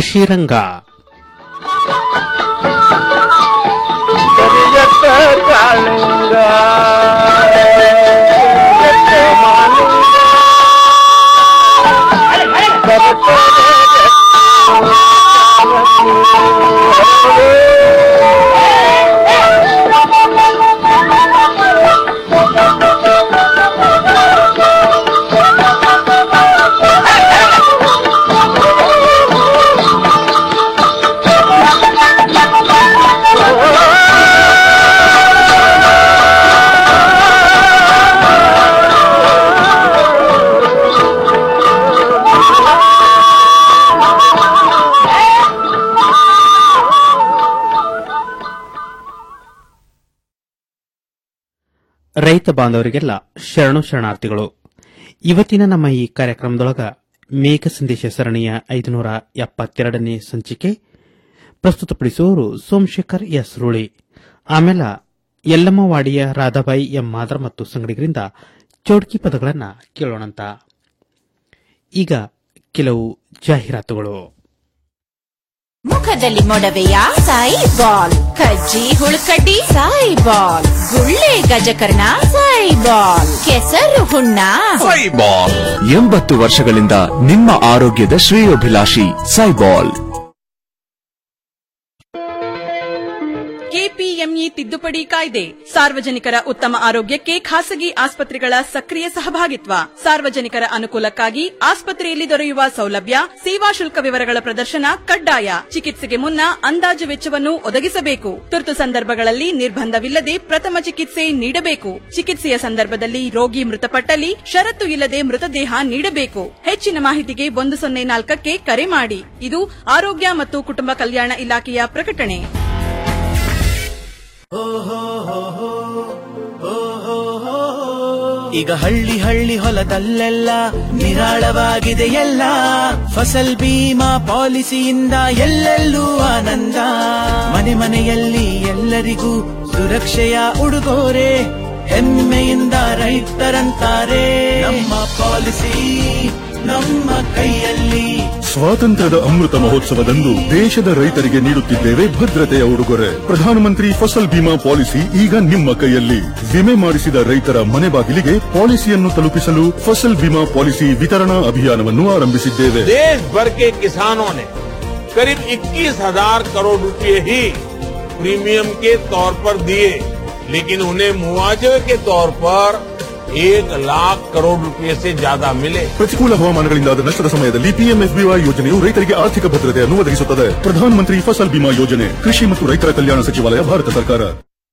ಕೃಷಿ ರಂಗ ಕರಿಯತ್ತ ಕಾಳಿಂಗ ಕರಿಯತ್ತ ಮಾಲಿಂಗ ರೈತ ಬಾಂಧವರಿಗೆಲ್ಲ ಶರಣು ಶರಣಾರ್ಥಿಗಳು ಇವತ್ತಿನ ನಮ್ಮ ಈ ಕಾರ್ಯಕ್ರಮದೊಳಗ ಮೇಘ ಸಂದೇಶ ಸರಣಿಯ ಐದುನೂರ ಎಪ್ಪತ್ತೆರಡನೇ ಸಂಚಿಕೆ ಪ್ರಸ್ತುತಪಡಿಸುವವರು ಸೋಮಶೇಖರ್ ಎಸ್ ರೂಳಿ ಆಮೇಲೆ ಯಲ್ಲಮ್ಮವಾಡಿಯ ರಾಧಾಬಾಯಿ ಎಂ ಮಾದರ್ ಮತ್ತು ಸಂಗಡಿಗರಿಂದ ಚೌಡ್ಕಿ ಪದಗಳನ್ನ ಕೇಳೋಣಂತ ಈಗ ಕೆಲವು ಜಾಹೀರಾತುಗಳು ಮುಖದಲ್ಲಿ ಮೊಡವೆಯ ಸಾಯಿ ಬಾಲ್ ಕಜ್ಜಿ ಹುಳುಕಡ್ಡಿ ಸಾಯಿ ಬಾಲ್ ಗುಳ್ಳೆ ಗಜಕರ್ಣ ಸಾಯಿ ಬಾಲ್ ಕೆಸರು ಹುಣ್ಣ ಸೈಬಾಲ್ ಎಂಬತ್ತು ವರ್ಷಗಳಿಂದ ನಿಮ್ಮ ಆರೋಗ್ಯದ ಶ್ರೇಯೋಭಿಲಾಷಿ ಸೈಬಾಲ್ ಕೆಪಿಎಂಇ ತಿದ್ದುಪಡಿ ಕಾಯ್ದೆ ಸಾರ್ವಜನಿಕರ ಉತ್ತಮ ಆರೋಗ್ಯಕ್ಕೆ ಖಾಸಗಿ ಆಸ್ಪತ್ರೆಗಳ ಸಕ್ರಿಯ ಸಹಭಾಗಿತ್ವ ಸಾರ್ವಜನಿಕರ ಅನುಕೂಲಕ್ಕಾಗಿ ಆಸ್ಪತ್ರೆಯಲ್ಲಿ ದೊರೆಯುವ ಸೌಲಭ್ಯ ಸೇವಾ ಶುಲ್ಕ ವಿವರಗಳ ಪ್ರದರ್ಶನ ಕಡ್ಡಾಯ ಚಿಕಿತ್ಸೆಗೆ ಮುನ್ನ ಅಂದಾಜು ವೆಚ್ಚವನ್ನು ಒದಗಿಸಬೇಕು ತುರ್ತು ಸಂದರ್ಭಗಳಲ್ಲಿ ನಿರ್ಬಂಧವಿಲ್ಲದೆ ಪ್ರಥಮ ಚಿಕಿತ್ಸೆ ನೀಡಬೇಕು ಚಿಕಿತ್ಸೆಯ ಸಂದರ್ಭದಲ್ಲಿ ರೋಗಿ ಮೃತಪಟ್ಟಲ್ಲಿ ಷರತ್ತು ಇಲ್ಲದೆ ಮೃತದೇಹ ನೀಡಬೇಕು ಹೆಚ್ಚಿನ ಮಾಹಿತಿಗೆ ಒಂದು ಸೊನ್ನೆ ನಾಲ್ಕಕ್ಕೆ ಕರೆ ಮಾಡಿ ಇದು ಆರೋಗ್ಯ ಮತ್ತು ಕುಟುಂಬ ಕಲ್ಯಾಣ ಇಲಾಖೆಯ ಪ್ರಕಟಣೆ ಈಗ ಹಳ್ಳಿ ಹಳ್ಳಿ ಹೊಲದಲ್ಲೆಲ್ಲ ನಿರಾಳವಾಗಿದೆ ಎಲ್ಲ ಫಸಲ್ ಬೀಮಾ ಪಾಲಿಸಿಯಿಂದ ಎಲ್ಲೆಲ್ಲೂ ಆನಂದ ಮನೆ ಮನೆಯಲ್ಲಿ ಎಲ್ಲರಿಗೂ ಸುರಕ್ಷೆಯ ಉಡುಗೊರೆ ಹೆಮ್ಮೆಯಿಂದ ರೈತರಂತಾರೆ ನಮ್ಮ ಪಾಲಿಸಿ ನಮ್ಮ ಕೈಯಲ್ಲಿ ಸ್ವಾತಂತ್ರ್ಯದ ಅಮೃತ ಮಹೋತ್ಸವದಂದು ದೇಶದ ರೈತರಿಗೆ ನೀಡುತ್ತಿದ್ದೇವೆ ಭದ್ರತೆಯ ಉಡುಗೊರೆ ಪ್ರಧಾನಮಂತ್ರಿ ಫಸಲ್ ಬಿಮಾ ಪಾಲಿಸಿ ಈಗ ನಿಮ್ಮ ಕೈಯಲ್ಲಿ ವಿಮೆ ಮಾಡಿಸಿದ ರೈತರ ಮನೆ ಬಾಗಿಲಿಗೆ ಪಾಲಿಸಿಯನ್ನು ತಲುಪಿಸಲು ಫಸಲ್ ಬಿಮಾ ಪಾಲಿಸಿ ವಿತರಣಾ ಅಭಿಯಾನವನ್ನು ಆರಂಭಿಸಿದ್ದೇವೆ देश भर के किसानों ने करीब 21,000 करोड़ रुपए ही प्रीमियम के तौर पर दिए लेकिन उन्हें मुआवजे के तौर पर एक लाख करोड़ रुपए से ज्यादा मिले ಪ್ರತಿಕೂಲ ಹವಾಮಾನಗಳಿಂದಾದ ನಷ್ಟದ ಸಮಯದಲ್ಲಿ ಪಿಎಂಎಫ್ಬಿವೈ ಯೋಜನೆಯು ರೈತರಿಗೆ ಆರ್ಥಿಕ ಭದ್ರತೆಯನ್ನು ಒದಗಿಸುತ್ತದೆ ಪ್ರಧಾನಮಂತ್ರಿ ಫಸಲ್ ಬಿಮಾ ಯೋಜನೆ ಕೃಷಿ ಮತ್ತು ರೈತರ ಕಲ್ಯಾಣ ಸಚಿವಾಲಯ ಭಾರತ ಸರ್ಕಾರ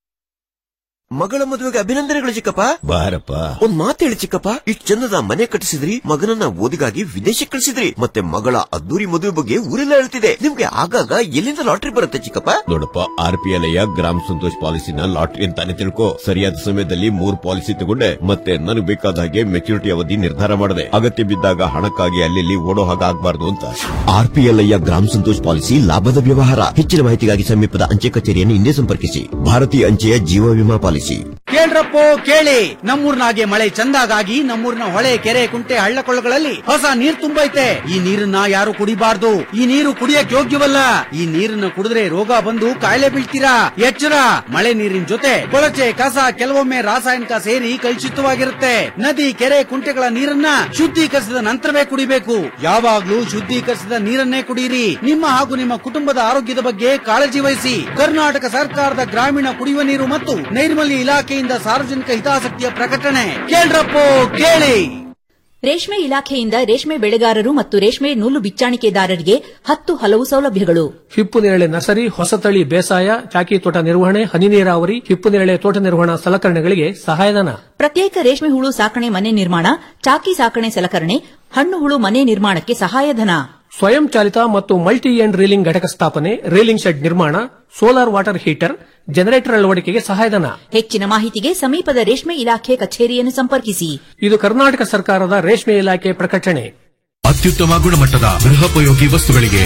ಮಗಳ ಮದುವೆಗೆ ಅಭಿನಂದನೆಗಳು ಚಿಕ್ಕಪ್ಪ ಬಾರಪ್ಪ ಒಂದ್ ಮಾತು ಹೇಳಿ ಚಿಕ್ಕಪ್ಪ ಇಷ್ಟು ಚಂದದ ಮನೆ ಕಟ್ಟಿಸಿದ್ರಿ ಮಗನನ್ನ ಓದಿಗಾಗಿ ವಿದೇಶಕ್ಕೆ ಕಳಿಸಿದ್ರಿ ಮತ್ತೆ ಮಗಳ ಅದ್ದೂರಿ ಮದುವೆ ಬಗ್ಗೆ ಊರೆಲ್ಲ ಹೇಳ್ತಿದೆ ನಿಮ್ಗೆ ಆಗಾಗ ಎಲ್ಲಿಂದ ಲಾಟ್ರಿ ಬರುತ್ತೆ ಚಿಕ್ಕಪ್ಪ ನೋಡಪ್ಪ ಆರ್ ಪಿ ಎಲ್ ಐಯ ಗ್ರಾಮ ಸಂತೋಷ್ ಪಾಲಿಸಿನ ಲಾಟ್ರಿ ಅಂತಾನೆ ತಿಳ್ಕೊ ಸರಿಯಾದ ಸಮಯದಲ್ಲಿ ಮೂರ್ ಪಾಲಿಸಿ ತಗೊಂಡೆ ಮತ್ತೆ ನನಗೆ ಬೇಕಾದ ಹಾಗೆ ಮೆಚುರಿಟಿ ಅವಧಿ ನಿರ್ಧಾರ ಮಾಡಿದೆ ಅಗತ್ಯ ಬಿದ್ದಾಗ ಹಣಕ್ಕಾಗಿ ಅಲ್ಲಿ ಓಡೋ ಹಾಗೆ ಆಗ್ಬಾರ್ದು ಅಂತ ಆರ್ ಪಿ ಎಲ್ ಐಯ ಗ್ರಾಮ ಸಂತೋಷ್ ಪಾಲಿಸಿ ಲಾಭದ ವ್ಯವಹಾರ ಹೆಚ್ಚಿನ ಮಾಹಿತಿಗಾಗಿ ಸಮೀಪದ ಅಂಚೆ ಕಚೇರಿಯನ್ನು ಹಿಂದೆ ಸಂಪರ್ಕಿಸಿ ಭಾರತೀಯ ಅಂಚೆಯ ಜೀವ ವಿಮಾ ಪಾಲಿಸಿ ಕೇಳ್ರಪ್ಪೋ ಕೇಳಿ ನಮ್ಮೂರ್ನಾಗೆ ಮಳೆ ಚಂದಾಗಾಗಿ ನಮ್ಮೂರಿನ ಹೊಳೆ ಕೆರೆ ಕುಂಟೆ ಹಳ್ಳ ಕೊಳ್ಳಗಳಲ್ಲಿ ಹೊಸ ನೀರ್ ತುಂಬೈತೆ ಈ ನೀರನ್ನ ಯಾರು ಕುಡಿಬಾರ್ದು ಈ ನೀರು ಕುಡಿಯಕ್ ಯೋಗ್ಯವಲ್ಲ ಈ ನೀರನ್ನ ಕುಡಿದ್ರೆ ರೋಗ ಬಂದು ಕಾಯಿಲೆ ಬೀಳ್ತೀರಾ ಎಚ್ಚರ ಮಳೆ ನೀರಿನ ಜೊತೆ ಕೊಳಚೆ ಕಸ ಕೆಲವೊಮ್ಮೆ ರಾಸಾಯನಿಕ ಸೇರಿ ಕಲುಷಿತವಾಗಿರುತ್ತೆ ನದಿ ಕೆರೆ ಕುಂಟೆಗಳ ನೀರನ್ನ ಶುದ್ಧೀಕರಿಸಿದ ನಂತರವೇ ಕುಡಿಬೇಕು ಯಾವಾಗ್ಲೂ ಶುದ್ಧೀಕರಿಸಿದ ನೀರನ್ನೇ ಕುಡಿಯಿರಿ ನಿಮ್ಮ ಹಾಗೂ ನಿಮ್ಮ ಕುಟುಂಬದ ಆರೋಗ್ಯದ ಬಗ್ಗೆ ಕಾಳಜಿ ವಹಿಸಿ ಕರ್ನಾಟಕ ಸರ್ಕಾರದ ಗ್ರಾಮೀಣ ಕುಡಿಯುವ ನೀರು ಮತ್ತು ನೈರ್ಮಲ್ಯ ಇಲಾಖೆಯಿಂದ ಸಾರ್ವಜನಿಕ ಹಿತಾಸಕ್ತಿಯ ಪ್ರಕಟಣೆ ಕೇಳ್ರಪ್ಪೋ ಕೇಳಿ ರೇಷ್ಮೆ ಇಲಾಖೆಯಿಂದ ರೇಷ್ಮೆ ಬೆಳೆಗಾರರು ಮತ್ತು ರೇಷ್ಮೆ ನೂಲು ಬಿಚ್ಚಾಣಿಕೆದಾರರಿಗೆ ಹತ್ತು ಹಲವು ಸೌಲಭ್ಯಗಳು ಹಿಪ್ಪು ನೇರಳೆ ನರ್ಸರಿ ಹೊಸತಳಿ ಬೇಸಾಯ ಚಾಕಿ ತೋಟ ನಿರ್ವಹಣೆ ಹನಿ ನೀರಾವರಿ ಹಿಪ್ಪು ನೇರಳೆ ತೋಟ ನಿರ್ವಹಣಾ ಸಲಕರಣೆಗಳಿಗೆ ಸಹಾಯಧನ ಪ್ರತ್ಯೇಕ ರೇಷ್ಮೆ ಹುಳು ಸಾಕಣೆ ಮನೆ ನಿರ್ಮಾಣ ಚಾಕಿ ಸಾಕಣೆ ಸಲಕರಣೆ ಹಣ್ಣು ಹುಳು ಮನೆ ನಿರ್ಮಾಣಕ್ಕೆ ಸಹಾಯಧನ ಸ್ವಯಂ ಚಾಲಿತ ಮತ್ತು ಮಲ್ಟಿ ಎಂಡ್ ರೀಲಿಂಗ್ ಘಟಕ ಸ್ಥಾಪನೆ ರೀಲಿಂಗ್ ಶೆಡ್ ನಿರ್ಮಾಣ ಸೋಲಾರ್ ವಾಟರ್ ಹೀಟರ್ ಜನರೇಟರ್ ಅಳವಡಿಕೆಗೆ ಸಹಾಯಧನ ಹೆಚ್ಚಿನ ಮಾಹಿತಿಗೆ ಸಮೀಪದ ರೇಷ್ಮೆ ಇಲಾಖೆ ಕಚೇರಿಯನ್ನು ಸಂಪರ್ಕಿಸಿ ಇದು ಕರ್ನಾಟಕ ಸರ್ಕಾರದ ರೇಷ್ಮೆ ಇಲಾಖೆ ಪ್ರಕಟಣೆ ಅತ್ಯುತ್ತಮ ಗುಣಮಟ್ಟದ ಗೃಹೋಪಯೋಗಿ ವಸ್ತುಗಳಿಗೆ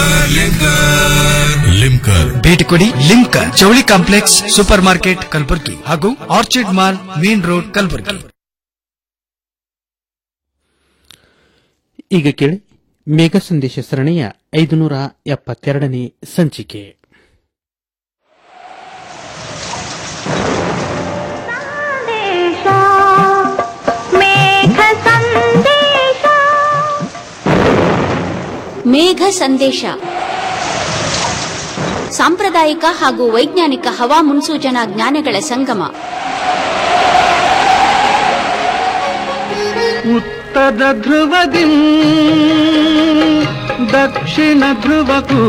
ಲಿಮ್ಕರ್ ಭೇಟಿ ಕೊಡಿ ಲಿಮ್ಕರ್ ಜವಳಿ ಕಾಂಪ್ಲೆಕ್ಸ್ ಸೂಪರ್ ಮಾರ್ಕೆಟ್ ಕಲಬುರಗಿ ಹಾಗೂ Orchid Mall main road Kalaburagi ಈಗ ಕೇಳಿ ಮೇಘ ಸಂದೇಶ ಸರಣಿಯ ಐದುನೂರ ಎಪ್ಪತ್ತೆರಡನೇ ಸಂಚಿಕೆ ಮೇಘ ಸಂದೇಶ ಸಾಂಪ್ರದಾಯಿಕ ಹಾಗೂ ವೈಜ್ಞಾನಿಕ ಹವಾ ಮುನ್ಸೂಚನಾ ಜ್ಞಾನಗಳ ಸಂಗಮ ಉತ್ತರ ಧ್ರುವದಿ ದಕ್ಷಿಣ ಧ್ರುವಕ್ಕೂ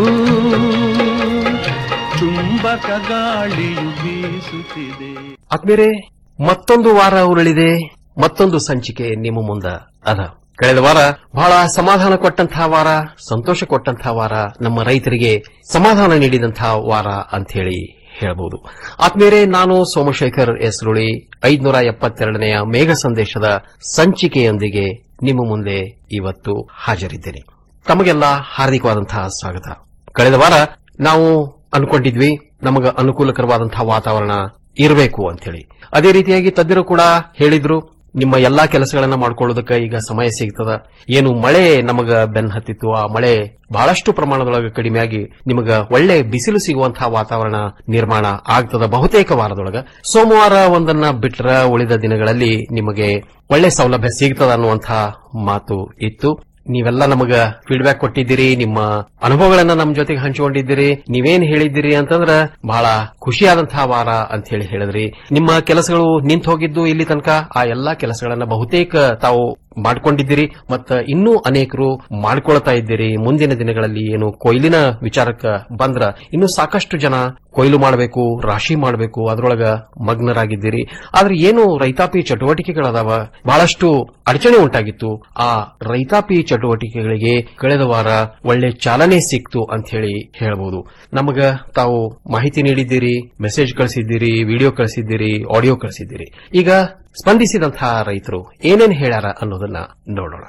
ಚುಂಬಕ ಗಾಳಿಯು ಬೀಸುತ್ತಿದೆ ಆದ್ಮೇಲೆ ಮತ್ತೊಂದು ವಾರ ಉರುಳಿದೆ ಮತ್ತೊಂದು ಸಂಚಿಕೆ ನಿಮ್ಮ ಮುಂದ ಅದ ಕಳೆದ ವಾರ ಬಹಳ ಸಮಾಧಾನ ಕೊಟ್ಟಂತಹ ವಾರ ಸಂತೋಷ ಕೊಟ್ಟಂತಹ ವಾರ ನಮ್ಮ ರೈತರಿಗೆ ಸಮಾಧಾನ ನೀಡಿದಂತಹ ವಾರ ಅಂತ ಹೇಳಿ ಹೇಳಬಹುದು ಆದ್ಮೇಲೆ ನಾನು ಸೋಮಶೇಖರ್ ಎಸ್ರುಳಿ ಐದುನೂರ ಎಪ್ಪತ್ತೆರಡನೆಯ ಮೇಘ ಸಂದೇಶದ ಸಂಚಿಕೆಯೊಂದಿಗೆ ನಿಮ್ಮ ಮುಂದೆ ಇವತ್ತು ಹಾಜರಿದ್ದೇನೆ ತಮಗೆಲ್ಲ ಹಾರ್ದಿಕವಾದಂತಹ ಸ್ವಾಗತ ಕಳೆದ ವಾರ ನಾವು ಅನ್ಕೊಂಡಿದ್ವಿ ನಮಗ ಅನುಕೂಲಕರವಾದಂತಹ ವಾತಾವರಣ ಇರಬೇಕು ಅಂತೇಳಿ ಅದೇ ರೀತಿಯಾಗಿ ತಜ್ಞರು ಕೂಡ ಹೇಳಿದ್ರು ನಿಮ್ಮ ಎಲ್ಲಾ ಕೆಲಸಗಳನ್ನ ಮಾಡ್ಕೊಳ್ಳೋದಕ್ಕೆ ಈಗ ಸಮಯ ಸಿಗ್ತದ ಏನು ಮಳೆ ನಮಗ ಬೆನ್ ಹತ್ತಿತ್ತು ಆ ಮಳೆ ಬಹಳಷ್ಟು ಪ್ರಮಾಣದೊಳಗೆ ಕಡಿಮೆಯಾಗಿ ನಿಮಗ ಒಳ್ಳೆ ಬಿಸಿಲು ಸಿಗುವಂತಹ ವಾತಾವರಣ ನಿರ್ಮಾಣ ಆಗ್ತದ ಬಹುತೇಕ ವಾರದೊಳಗ ಸೋಮವಾರ ಒಂದನ್ನ ಬಿಟ್ರ ಉಳಿದ ದಿನಗಳಲ್ಲಿ ನಿಮಗೆ ಒಳ್ಳೆ ಸೌಲಭ್ಯ ಸಿಗ್ತದ ಅನ್ನುವಂತಹ ಮಾತು ಇತ್ತು ನೀವೆಲ್ಲ ನಮಗ ಫೀಡ್ಬ್ಯಾಕ್ ಕೊಟ್ಟಿದ್ದೀರಿ ನಿಮ್ಮ ಅನುಭವಗಳನ್ನ ನಮ್ಮ ಜೊತೆಗೆ ಹಂಚಿಕೊಂಡಿದ್ದೀರಿ ನೀವೇನ್ ಹೇಳಿದ್ದೀರಿ ಅಂತಂದ್ರ ಬಹಳ ಖುಷಿಯಾದಂತಹ ವಾರ ಅಂತ ಹೇಳಿ ಹೇಳಿದ್ರಿ ನಿಮ್ಮ ಕೆಲಸಗಳು ನಿಂತು ಹೋಗಿದ್ದು ಇಲ್ಲಿ ತನಕ ಆ ಎಲ್ಲಾ ಕೆಲಸಗಳನ್ನ ಬಹುತೇಕ ತಾವು ಮಾಡ್ಕೊಂಡಿದ್ದೀರಿ ಮತ್ತ ಇನ್ನೂ ಅನೇಕರು ಮಾಡ್ಕೊಳ್ತಾ ಇದ್ದೀರಿ ಮುಂದಿನ ದಿನಗಳಲ್ಲಿ ಏನು ಕೊಯ್ಲಿನ ವಿಚಾರಕ್ಕ ಬಂದ್ರ ಇನ್ನು ಸಾಕಷ್ಟು ಜನ ಕೊಯ್ಲು ಮಾಡಬೇಕು ರಾಶಿ ಮಾಡಬೇಕು ಅದರೊಳಗ ಮಗ್ನರಾಗಿದ್ದೀರಿ ಆದ್ರೆ ಏನು ರೈತಾಪಿ ಚಟುವಟಿಕೆಗಳದಾವ ಬಹಳಷ್ಟು ಅಡಚಣೆ ಉಂಟಾಗಿತ್ತು ಆ ರೈತಾಪಿ ಚಟುವಟಿಕೆಗಳಿಗೆ ಕಳೆದ ವಾರ ಒಳ್ಳೆ ಚಾಲನೆ ಸಿಕ್ತು ಅಂತ ಹೇಳಿ ಹೇಳಬಹುದು ನಮಗ ತಾವು ಮಾಹಿತಿ ನೀಡಿದ್ದೀರಿ ಮೆಸೇಜ್ ಕಳಿಸಿದ್ದೀರಿ ವಿಡಿಯೋ ಕಳಿಸಿದ್ದೀರಿ ಆಡಿಯೋ ಕಳಿಸಿದ್ದೀರಿ ಈಗ ಸ್ಪಂದಿಸಿದಂತಹ ರೈತರು ಏನೇನ್ ಹೇಳ್ಯಾರ ಅನ್ನೋದನ್ನ ನೋಡೋಣ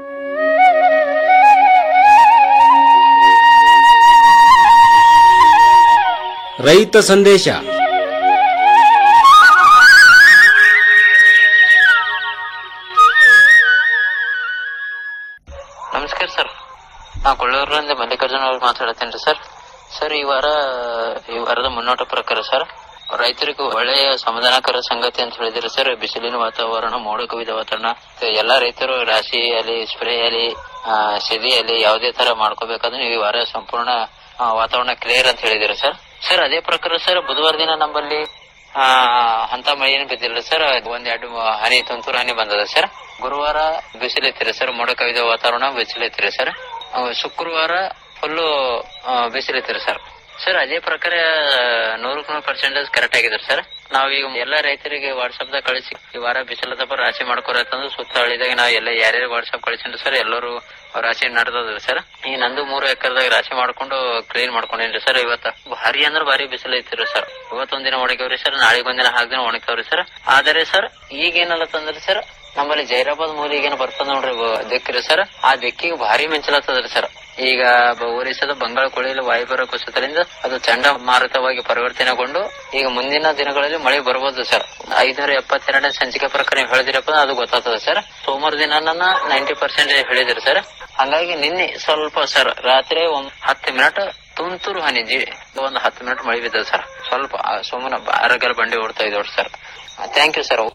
ರೈತ ಸಂದೇಶ ನಮಸ್ಕಾರ ಸರ್ ನಾ ಕೊಳ್ಳೂರಿಂದ ಮಲ್ಲಿಕಾರ್ಜುನ ಅವ್ರು ಮಾತಾಡತ್ತೇನ್ರಿ ಸರ್ ಸರ್ ಈ ವಾರ ಈ ವಾರದ ಮುನ್ನೋಟ ಪ್ರಕಾರ ಸರ್ ರೈತರಿಗೆ ಒಳ್ಳೆಯ ಸಮಾಧಾನಕರ ಸಂಗತಿ ಅಂತ ಹೇಳಿದ್ರೆ ಸರ್ ಬಿಸಿಲಿನ ವಾತಾವರಣ ಮೋಡ ಕವಿದ ವಾತಾವರಣ ಎಲ್ಲಾ ರೈತರು ರಾಶಿ ಅಲ್ಲಿ ಸ್ಪ್ರೇ ಅಲ್ಲಿ ಆ, ಸೆದಿ ಅಲ್ಲಿ ಯಾವುದೇ ತರ ಮಾಡ್ಕೋಬೇಕಾದ್ರೆ ಈ ವಾರ ಸಂಪೂರ್ಣ ಆ, ವಾತಾವರಣ ಕ್ಲಿಯರ್ ಅಂತ ಹೇಳಿದಿರಿ ಸರ್ ಸರ್ ಅದೇ ಪ್ರಕಾರ ಸರ್ ಬುಧವಾರ ದಿನ ನಮ್ಮಲ್ಲಿ ಆ ಅಂತ ಮಳೆ ಏನು ಬಿದ್ದಿಲ್ಲ ಸರ್ ಒಂದ್ ಎರಡು ಹನಿ ತುಂತುರು ಹನಿ ಬಂದದ ಸರ್ ಗುರುವಾರ ಬಿಸಿಲೈತಿರಿ ಸರ್ ಮೋಡ ಕವಿದ ವಾತಾವರಣ ಬಿಸಿಲೈತಿರಿ ಸರ್ ಆ, ಶುಕ್ರವಾರ ಫುಲ್ಲು ಬಿಸಿಲೈತಿರಿ ಸರ್ ಸರ್ ಅದೇ ಪ್ರಕಾರ ನೂರಕ್ಕೆ ನೂರು ಪರ್ಸೆಂಟೇಜ್ ಕರೆಕ್ಟ್ ಆಗಿದೆ ಸರ್ ನಾವೀಗ ಎಲ್ಲಾ ರೈತರಿಗೆ ವಾಟ್ಸ್ಆಪ್ ದಾಗ ಕಳಿಸಿ ಈ ವಾರ ಬಿಸಿಲದಪ್ಪ ರಾಶಿ ಮಾಡ್ಕೊರತ್ತಂದು ಸುತ್ತ ಹಳ್ಳಿದಾಗ ನಾವ್ ಎಲ್ಲ ಯಾರ್ಯಾರು ವಾಟ್ಸ್ಆಪ್ ಕಳಿಸಿನ್ರಿ ಸರ್ ಎಲ್ಲರೂ ರಾಶಿ ನಡೆದದ್ರಿ ಸರ್ ಈ ನಂದು ಮೂರು ಎಕರೆದಾಗ ರಾಶಿ ಮಾಡ್ಕೊಂಡು ಕ್ಲೀನ್ ಮಾಡ್ಕೊಂಡೇನ್ರಿ ಸರ್ ಇವತ್ತ ಭಾರಿ ಅಂದ್ರ ಭಾರಿ ಬಿಸಿಲು ಐತಿರಿ ಸರ್ ಇವತ್ತೊಂದಿನ ಒಣಗ್ಯಾವ್ರಿ ಸರ್ ನಾಳೆಗ್ ಒಂದಿನ ಹಾಕ್ದಿನ ಒಣಗ್ತಾವ್ರಿ ಸರ್ ಆದರೆ ಸರ್ ಈಗ ಏನಲ್ಲತ್ತಂದ್ರಿ ಸರ್ ನಮ್ಮಲ್ಲಿ ಜೈರಾಬಾದ್ ಮೂಲಿಗೆ ಏನು ಬರ್ತದ ನೋಡ್ರಿ ಬ- ದಿಕ್ಕ್ರಿ ಸರ್ ಆ ದಿಕ್ಕಿಗೆ ಭಾರಿ ಮಿಂಚಲತ್ತದ್ರಿ ಸರ್ ಈಗ ಬ- ಒರಿಸ್ಸಾದ ಬಂಗಾಳ ಕೊಳಿಯಲ್ಲಿ ವಾಯುಭಾರ ಕುಸಿತದಿಂದ ಅದು ಚಂಡಮಾರುತವಾಗಿ ಪರಿವರ್ತನೆಗೊಂಡು ಈಗ ಮುಂದಿನ ದಿನಗಳಲ್ಲಿ ಮಳೆ ಬರ್ಬೋದು ಸರ್ ಐನೂರ ಎಪ್ಪತ್ತೆರಡನೇ ಸಂಚಿಕೆ ಪ್ರಕಾರ ನೀವು ಹೇಳಿದಿರಪ್ಪ ಅದು ಗೊತ್ತಾಗ್ತದೆ ಸರ್ ಸೋಮವಾರ ದಿನ ನನ್ನ ನೈಂಟಿ ಪರ್ಸೆಂಟ್ ಹೇಳಿದಿರಿ ಸರ್ ಹಂಗಾಗಿ ನಿನ್ನೆ ಸ್ವಲ್ಪ ಸರ್ ರಾತ್ರಿ ಒಂದ್ ಹತ್ತು ಮಿನಿಟ್ ತುಂತುರು ಹನಿ ಜಿ ಒಂದು ಹತ್ತು ಮಿನಿಟ್ ಮಳೆ ಬಿದ್ದದ ಸರ್ ಸ್ವಲ್ಪ ಆ ಸುಮ್ಮನೆ ಆರೋಗ್ಯ ಬಂಡಿ ಓಡ್ತಾ ಇದ್ದವ್ರು ಸರ್ ಥ್ಯಾಂಕ್ ಯು ಸರ್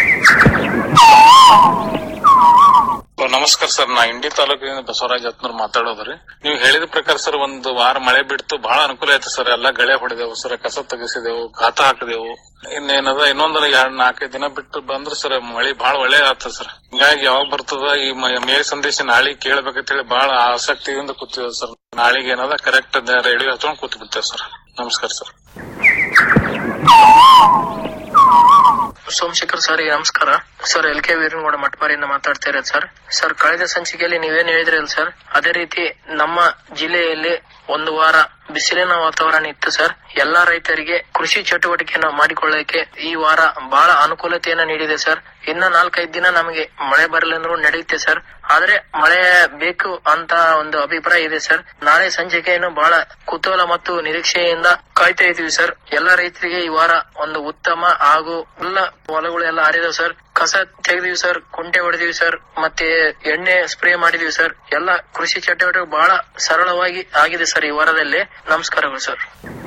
ನಮಸ್ಕಾರ ಸರ್ ನಾ ಇಂಡಿ ತಾಲೂಕಿನಿಂದ ಬಸವರಾಜ್ ಹತ್ನೂರ್ ಮಾತಾಡೋದ್ರಿ ನೀವು ಹೇಳಿದ ಪ್ರಕಾರ ಸರ್ ಒಂದು ವಾರ ಮಳೆ ಬಿಡ್ತು ಬಹಳ ಅನುಕೂಲ ಆಯ್ತು ಸರ್ ಎಲ್ಲಾ ಗಳೆ ಹೊಡೆದೆವು ಸರ್ ಕಸ ತೆಗಿಸಿದೆವು ಗಾತ ಹಾಕಿದೆವು ಇನ್ನೇನದ ಇನ್ನೊಂದ್ ಎರಡ್ ನಾಲ್ಕೈದು ದಿನ ಬಿಟ್ಟು ಬಂದ್ರ ಸರ್ ಮಳಿ ಬಹಳ ಒಳ್ಳೆ ಆತ ಸರ್ ಹಿಂಗಾಗಿ ಯಾವಾಗ ಬರ್ತದ ಈ ಮ- ಮೇಲ್ ಸಂದೇಶ ನಾಳೆ ಕೇಳ್ಬೇಕಂತ ಹೇಳಿ ಬಹಳ ಆಸಕ್ತಿಯಿಂದ ಕೂತಿದ್ದೇವೆ ಸರ್ ನಾಳೆಗೆ ಏನದ ಕರೆಕ್ಟ್ ರೇಡಿಯೋ ಹಚ್ಕೊಂಡ್ ಕೂತ್ ಬಿಡ್ತೇವೆ ಸರ್ ನಮಸ್ಕಾರ ಸರ್ ಸೋಮಶೇಖರ್ ಸರ್ ನಮಸ್ಕಾರ ಸರ್ ಎಲ್ ಕೆ ವೀರನಗೌಡ ಮಟ್ಪಾರಿಯಿಂದ ಮಾತಾಡ್ತಾ ಇರೋದು ಸರ್ ಸರ್ ಕಳೆದ ಸಂಚಿಕೆಯಲ್ಲಿ ನೀವೇನ್ ಹೇಳಿದ್ರಲ್ಲ ಸರ್ ಅದೇ ರೀತಿ ನಮ್ಮ ಜಿಲ್ಲೆಯಲ್ಲಿ ಒಂದು ವಾರ ಬಿಸಿಲಿನ ವಾತಾವರಣ ಇತ್ತು ಸರ್ ಎಲ್ಲಾ ರೈತರಿಗೆ ಕೃಷಿ ಚಟುವಟಿಕೆಯನ್ನ ಮಾಡಿಕೊಳ್ಳಕ್ಕೆ ಈ ವಾರ ಬಹಳ ಅನುಕೂಲತೆಯನ್ನ ನೀಡಿದೆ ಸರ್ ಇನ್ನ ನಾಲ್ಕೈದು ದಿನ ನಮಗೆ ಮಳೆ ಬರಲೆಂದ್ರೂ ನಡೆಯುತ್ತೆ ಸರ್ ಆದ್ರೆ ಮಳೆ ಬೇಕು ಅಂತ ಒಂದು ಅಭಿಪ್ರಾಯ ಇದೆ ಸರ್ ನಾಳೆ ಸಂಚಿಕೆಯನ್ನು ಬಹಳ ಕುತೂಹಲ ಮತ್ತು ನಿರೀಕ್ಷೆಯಿಂದ ಕಾಯ್ತಾ ಇದೀವಿ ಸರ್ ಎಲ್ಲಾ ರೈತರಿಗೆ ಈ ವಾರ ಒಂದು ಉತ್ತಮ ಹಾಗೂ ಎಲ್ಲ ಹೊಲಗಳು ಎಲ್ಲ ಹರಿದವು ಸರ್ ಕಸ ತೆಗೆದಿವಿ ಸರ್ ಕುಂಟೆ ಹೊಡೆದಿವಿ ಸರ್ ಮತ್ತೆ ಎಣ್ಣೆ ಸ್ಪ್ರೇ ಮಾಡಿದೀವಿ ಸರ್ ಎಲ್ಲ ಕೃಷಿ ಚಟುವಟಿಕೆ ಬಹಳ ಸರಳವಾಗಿ ಆಗಿದೆ ಸರ್ ಈ ವಾರದಲ್ಲಿ ನಮಸ್ಕಾರಗಳು ಸರ್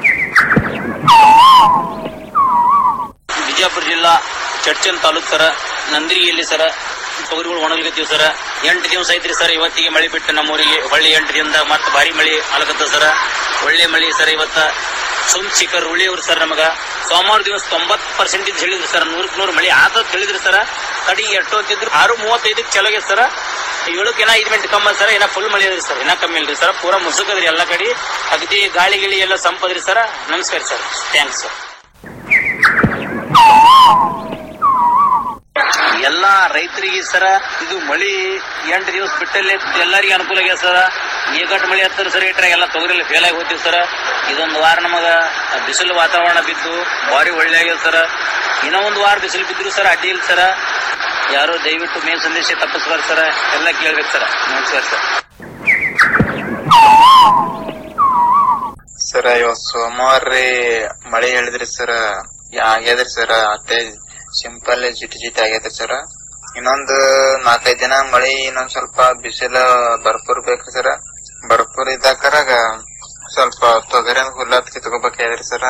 ಬಿಜಾಪುರ ಜಿಲ್ಲಾ ಚಡ್ಚನ್ ತಾಲೂಕ್ ಸರ ನಂದಿರಿಯಲ್ಲಿ ಸರ ತೊಗರಿಗಳು ಒಣಗ್ಲಿಕತ್ತೀವಿ ಸರ ಎಂಟು ದಿವಸ ಐತ್ರಿ ಸರ್ ಇವತ್ತಿಗೆ ಮಳೆ ಬಿಟ್ಟು ನಮ್ಮೂರಿಗೆ ಹೊಳ್ಳಿ ಎಂಟು ದಿನದ ಮತ್ತೆ ಭಾರಿ ಮಳೆ ಆಲಕತ್ತ ಸರ ಒಳ್ಳೆ ಮಳೆ ಸರ್ ಇವತ್ತ ಸೋಮಶೇಖರ್ ಉಳಿಯವ್ರು ಸರ್ ನಮಗ ಸೋಮವಾರ ದಿವಸ ತೊಂಬತ್ ಪರ್ಸೆಂಟೇಜ್ ಹೇಳಿದ್ರು ಸರ್ ನೂರಕ್ ನೂರು ಮಳೆ ಆತ ತಿಳಿದ್ರಿ ಸರ ಕಡಿ ಎಷ್ಟು ಹೊತ್ತಿದ್ರು ಆರು ಮೂವತ್ತೈದಕ್ಕೆ ಚಲೋ ಆಗೈತೆ ಸರ ಏಳಕ್ಕೆ ಏನ ಐದು ಮಿನಿಟ್ ಕಮ್ಮ ಸರ್ ಏನ ಫುಲ್ ಮಳೆ ಅದ್ರಿ ಸರ್ ಏನ ಕಮ್ಮಿ ಇಲ್ರಿ ಸರ್ ಪೂರಾ ಮುಸುಕದ್ರಿ ಎಲ್ಲ ಕಡೆ ಅಗದಿ ಗಾಳಿ ಗಿಳಿ ಎಲ್ಲ ಸಂಪದ್ರಿ ಸರ್ ನಮಸ್ಕಾರ ಸರ್ ಥ್ಯಾಂಕ್ಸ್ ಸರ್ ಎಲ್ಲಾ ರೈತರಿಗೆ ಸರ ಇದು ಮಳಿ ಎಂಟು ದಿವಸ ಬಿಟ್ಟಲ್ಲಿ ಎಲ್ಲರಿಗೂ ಅನುಕೂಲ ಆಗ್ಯದ ಸರ ಏಕಟ್ ಮಳಿ ಹತ್ತರ ಸರ್ ಇಟ್ರೆ ಎಲ್ಲ ತೊಗರಿಲಿ ಫೇಲ್ ಆಗಿ ಹೋಗ್ತೀವಿ ಸರ ಇದೊಂದು ವಾರ ನಮಗ ಬಿಸಿಲು ವಾತಾವರಣ ಬಿದ್ದು ಭಾರಿ ಒಳ್ಳೆ ಆಗ್ಯದ ಸರ ಇನ್ನೂ ಒಂದು ವಾರ ಬಿಸಿಲು ಬಿದ್ರು ಸರ್ ಅಡ್ಡಿ ಇಲ್ಲ ಸರ ಯಾರು ದಯವಿಟ್ಟು ಮೇಲ್ ಸಂದೇಶ ತಪ್ಪಿಸ್ಬಾರ್ದು ಸರ ಎಲ್ಲ ಕೇಳ್ಬೇಕು ಸರ ನಮಸ್ಕಾರ ಸರ್ ಸರ ಇವತ್ ಸೋಮವಾರ ರೀ ಮಳೆ ಹೇಳಿದ್ರಿ ಸರ್ ಆಗ್ಯದ್ರಿ ಸರ್ ಅಷ್ಟೇ ಸಿಂಪಲ್ ಜಿಟಿ ಜಿಟಿ ಆಗೈತ್ರಿ ಸರ್ ಇನ್ನೊಂದ್ ನಾಲ್ಕೈದ್ ದಿನ ಮಳಿ ಇನ್ನೊಂದ್ ಸ್ವಲ್ಪ ಬಿಸಿಲ ಬರ್ಪೂರ್ ಬೇಕ್ರಿ ಸರ್ ಬರ್ಪೂರ್ ಇದ್ದಾಕರಾಗ ಸ್ವಲ್ಪ ತೊಗರಿ ಹುಲ್ಲತ್ ಕಿತ್ಕೋಬೇಕಾಗ್ಯದ್ರಿ ಸರ್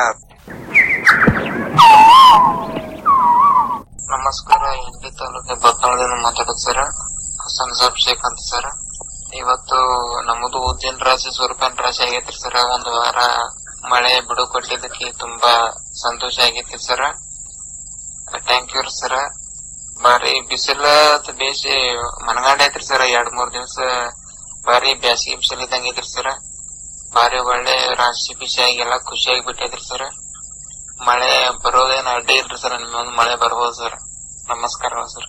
ನಮಸ್ಕಾರ ಇಂಡಿ ತಾಲೂಕು ಬತ್ನಾಳದಿಂದ ಮಾತಾಡೋದು ಸರ್ ಹಸನ್ ಸಾಬ್ ಶೇಖ್ ಅಂತ ಸರ್ ಇವತ್ತು ನಮ್ಮದು ಉದ್ದಿನ ರಾಶಿ ಸೂರ್ಪನ್ ರಾಶಿ ಆಗೈತ್ರಿ ಸರ್ ಒಂದ್ ವಾರ ಮಳೆ ಬಿಡು ಕೊಟ್ಟಿದ್ದಕ್ಕೆ ತುಂಬಾ ಸಂತೋಷ ಆಗೈತಿ ಸರ್ ಥ್ಯಾಂಕ್ ಯು ಸರ್ ಬಾರಿ ಬಿಸಿಲ ಬೇಸಿ ಮನಗಂಡ ಐತ್ರಿ ಸರ್ ಎರಡ್ ಮೂರ್ ದಿವಸ ಬಾರಿ ಬ್ಯಾಸಿಗೆ ಬಿಸಿಲು ಇದ್ದಂಗ ಐತ್ರಿ ಸರ್ ಬಾರಿ ಒಳ್ಳೆ ರಾಶಿ ಬಿಸಿಯಾಗಿ ಎಲ್ಲಾ ಖುಷಿಯಾಗಿ ಬಿಟ್ಟೈತ್ರಿ ಸರ್ ಮಳೆ ಬರೋದೇನ್ ಅಡ್ಡಿ ಇಲ್ರಿ ಸರ್ ನಿಮ್ಮೊಂದ್ ಮಳೆ ಬರ್ಬೋದು ಸರ್ ನಮಸ್ಕಾರ ಸರ್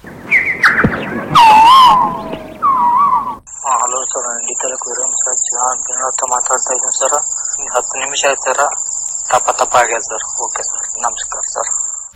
ಹಲೋ ಸರ್ ಇಂಡಿ ತಾಲೂಕು ವೀರಂ ಸರ್ ದಿನವತ್ತ ಮಾತಾಡ್ತಾ ಇದ್ದೀನಿ ಸರ್ ಈಗ ಹತ್ತು ನಿಮಿಷ ಆಯ್ತು ಸರ್ ತಪ್ಪ ತಪ್ಪ ಆಗ್ಯದ ಸರ್ ಓಕೆ ಸರ್ ನಮಸ್ಕಾರ ಸರ್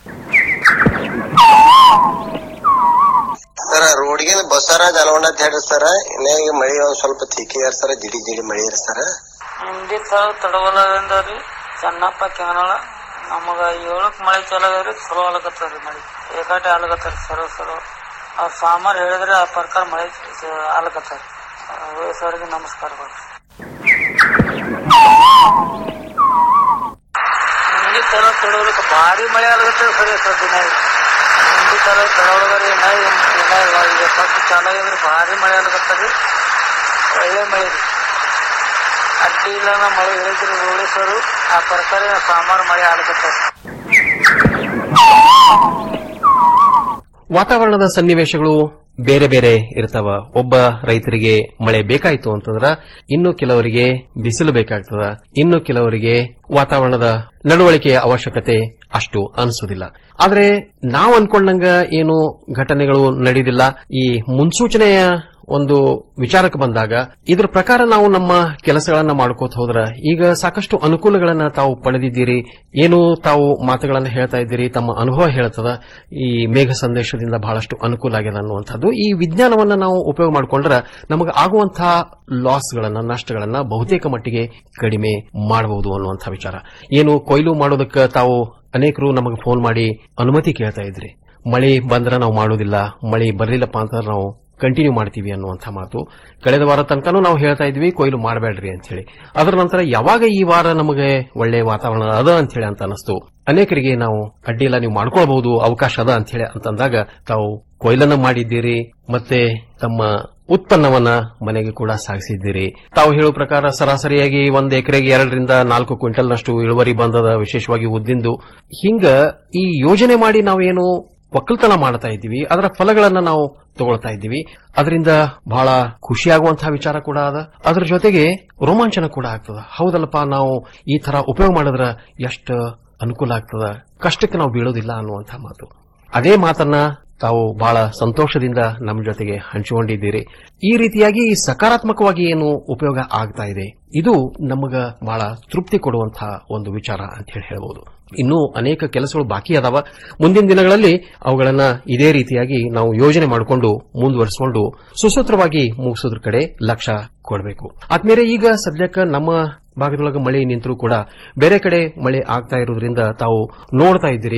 ಸರ ರೋಡ್ಗೆ ಬಸವರಾಜ್ ಅಲವಂಡ ಅಂತ ಹೇಳ್ರಿ ಸರ ಇನ್ನ ಈಗ ಮಳಿ ಒಂದ್ ಸ್ವಲ್ಪ ತಿಕ್ಕಿ ಸರ ಜಿಡಿ ಜಿಡಿ ಮಳಿ ಇರ್ ಸರ ಹಿಂದಿ ತಾಲೂಕ್ ತಡವಲದಿಂದ ರೀ ಸಣ್ಣಪ್ಪ ಕ್ಯಾನಳ ನಮಗ ಏಳಕ್ ಮಳೆ ಚಲೋ ಆಗ್ಯಾವ್ರಿ ಚಲೋ ಆಗ್ಲಕತ್ತವ್ರಿ ಮಳಿ ಏಕಾಟೆ ಆಗ್ಲಕತ್ತಾರ ಸರೋ ಸರೋ ಅವ್ರ ಸಾಮಾರ್ ಹೇಳಿದ್ರೆ ಆ ಪ್ರಕಾರ ಮಳೆ ಆಗ್ಲಕತ್ತಾರ ಸರ್ಗೆ ನಮಸ್ಕಾರಗಳು ಹಿಂದಿ ತಾಲೂಕ್ ತಡವಲಕ್ಕ ಭಾರಿ ಮಳೆ ಆಗ್ಲಕತ್ತದ ಸರಿ ಸರ್ ದಿನ ಹಿಂದಿ ತಾಲೂಕ್ ತಡವಲಗರಿ ಏನ ಏನ ಈಗ ಫಸ್ಟ್ ಚಾಲೋ ಆಗ್ಯದ್ರಿ ಭಾರಿ ಮಳೆ ಆಗ್ಲಕತ್ತರಿ ಒಳ್ಳೆ ಮಳೆ ರೀ ಅಡ್ಡಿ ಇಲ್ಲ ನಾ ಮಳೆ ಹೇಳಿದ್ರಿ ಉಳಿಸೋರು ಆ ಪ್ರಕಾರ ಸಾಮಾರು ಮಳೆ ಆಗ್ಲಕತ್ತಾರ ವಾತಾವರಣದ ಸನ್ನಿವೇಶಗಳು ಬೇರೆ ಬೇರೆ ಇರ್ತಾವ ಒಬ್ಬ ರೈತರಿಗೆ ಮಳೆ ಬೇಕಾಯ್ತು ಅಂತಂದ್ರ ಇನ್ನು ಕೆಲವರಿಗೆ ಬಿಸಿಲು ಬೇಕಾಗ್ತದ ಇನ್ನು ಕೆಲವರಿಗೆ ವಾತಾವರಣದ ನಡವಳಿಕೆಯ ಅವಶ್ಯಕತೆ ಅಷ್ಟು ಅನಿಸೋದಿಲ್ಲ ಆದ್ರೆ ನಾವು ಅನ್ಕೊಂಡಂಗ ಏನು ಘಟನೆಗಳು ನಡೆದಿಲ್ಲ ಈ ಮುನ್ಸೂಚನೆಯ ಒಂದು ವಿಚಾರಕ್ಕೆ ಬಂದಾಗ ಇದ್ರ ಪ್ರಕಾರ ನಾವು ನಮ್ಮ ಕೆಲಸಗಳನ್ನ ಮಾಡ್ಕೋತ ಹೋದ್ರ ಈಗ ಸಾಕಷ್ಟು ಅನುಕೂಲಗಳನ್ನ ತಾವು ಪಡೆದಿದ್ದೀರಿ ಏನು ತಾವು ಮಾತುಗಳನ್ನ ಹೇಳ್ತಾ ಇದ್ದೀರಿ ತಮ್ಮ ಅನುಭವ ಹೇಳ್ತದ ಈ ಮೇಘ ಸಂದೇಶದಿಂದ ಬಹಳಷ್ಟು ಅನುಕೂಲ ಆಗಿದೆ ಅನ್ನುವಂಥದ್ದು ಈ ವಿಜ್ಞಾನವನ್ನ ನಾವು ಉಪಯೋಗ ಮಾಡಿಕೊಂಡ್ರೆ ನಮಗೆ ಆಗುವಂತಹ ಲಾಸ್ಗಳನ್ನ ನಷ್ಟಗಳನ್ನ ಬಹುತೇಕ ಮಟ್ಟಿಗೆ ಕಡಿಮೆ ಮಾಡಬಹುದು ಅನ್ನುವಂಥ ವಿಚಾರ ಏನು ಕೊಯ್ಲು ಮಾಡೋದಕ್ಕೆ ತಾವು ಅನೇಕರು ನಮಗೆ ಫೋನ್ ಮಾಡಿ ಅನುಮತಿ ಕೇಳ್ತಾ ಇದ್ರಿ ಮಳೆ ಬಂದ್ರೆ ನಾವು ಮಾಡೋದಿಲ್ಲ ಮಳೆ ಬರಲಿಲ್ಲಪ್ಪ ಅಂತಂದ್ರೆ ನಾವು ಕಂಟಿನ್ಯೂ ಮಾಡ್ತೀವಿ ಅನ್ನುವಂಥ ಮಾತು ಕಳೆದ ವಾರ ತನಕನೂ ನಾವು ಹೇಳ್ತಾ ಇದ್ವಿ ಕೊಯ್ಲು ಮಾಡಬೇಡ್ರಿ ಅಂತ ಹೇಳಿ ಅದರ ನಂತರ ಯಾವಾಗ ಈ ವಾರ ನಮಗೆ ಒಳ್ಳೆ ವಾತಾವರಣ ಅದ ಅಂತ ಹೇಳಿ ಅಂತ ಅನಿಸ್ತು ಅನೇಕರಿಗೆ ನಾವು ಅಡ್ಡಿ ಇಲ್ಲ ನೀವು ಮಾಡ್ಕೊಳ್ಬಹುದು ಅವಕಾಶ ಅದ ಅಂತ ಹೇಳಿ ಅಂತಂದಾಗ ತಾವು ಕೊಯ್ಲನ್ನ ಮಾಡಿದ್ದೀರಿ ಮತ್ತೆ ತಮ್ಮ ಉತ್ಪನ್ನವನ್ನ ಮನೆಗೆ ಕೂಡ ಸಾಗಿಸಿದ್ದೀರಿ ತಾವು ಹೇಳುವ ಪ್ರಕಾರ ಸರಾಸರಿಯಾಗಿ ಒಂದು ಎಕರೆಗೆ ಎರಡರಿಂದ ನಾಲ್ಕು ಕ್ವಿಂಟಲ್ನಷ್ಟು ಇಳುವರಿ ಬಂದದ ವಿಶೇಷವಾಗಿ ಉದ್ದಿಂದು ಹಿಂಗ ಈ ಯೋಜನೆ ಮಾಡಿ ನಾವೇನು ಒಕ್ಕಲ್ತನ ಮಾಡ್ತಾ ಇದ್ದೀವಿ ಅದರ ಫಲಗಳನ್ನ ನಾವು ತಗೊಳ್ತಾ ಇದ್ದೀವಿ ಅದರಿಂದ ಬಹಳ ಖುಷಿಯಾಗುವಂತಹ ವಿಚಾರ ಕೂಡ ಅದ ಅದರ ಜೊತೆಗೆ ರೋಮಾಂಚನ ಕೂಡ ಆಗ್ತದ ಹೌದಲ್ಲಪ್ಪ ನಾವು ಈ ತರ ಉಪಯೋಗ ಮಾಡಿದ್ರ ಎಷ್ಟು ಅನುಕೂಲ ಆಗ್ತದ ಕಷ್ಟಕ್ಕೆ ನಾವು ಬೀಳೋದಿಲ್ಲ ಅನ್ನುವಂಥ ಮಾತು ಅದೇ ಮಾತನ್ನ ತಾವು ಬಹಳ ಸಂತೋಷದಿಂದ ನಮ್ಮ ಜೊತೆಗೆ ಹಂಚಿಕೊಂಡಿದ್ದೀರಿ ಈ ರೀತಿಯಾಗಿ ಸಕಾರಾತ್ಮಕವಾಗಿ ಏನು ಉಪಯೋಗ ಆಗ್ತಾ ಇದೆ ಇದು ನಮಗ ಬಹಳ ತೃಪ್ತಿ ಕೊಡುವಂತಹ ಒಂದು ವಿಚಾರ ಅಂತ ಹೇಳಿ ಹೇಳ್ಬೋದು ಇನ್ನೂ ಅನೇಕ ಕೆಲಸಗಳು ಬಾಕಿ ಅದಾವ ಮುಂದಿನ ದಿನಗಳಲ್ಲಿ ಅವುಗಳನ್ನ ಇದೇ ರೀತಿಯಾಗಿ ನಾವು ಯೋಜನೆ ಮಾಡಿಕೊಂಡು ಮುಂದುವರಿಸಿಕೊಂಡು ಸುಸೂತ್ರವಾಗಿ ಮುಗಿಸೋದ್ರ ಕಡೆ ಲಕ್ಷ್ಯ ಕೊಡಬೇಕು ಆದ್ಮೇಲೆ ಈಗ ಸದ್ಯಕ್ಕೆ ನಮ್ಮ ಭಾಗದೊಳಗೆ ಮಳೆ ನಿಂತರೂ ಕೂಡ ಬೇರೆ ಕಡೆ ಮಳೆ ಆಗ್ತಾ ಇರೋದ್ರಿಂದ ತಾವು ನೋಡ್ತಾ ಇದ್ದೀರಿ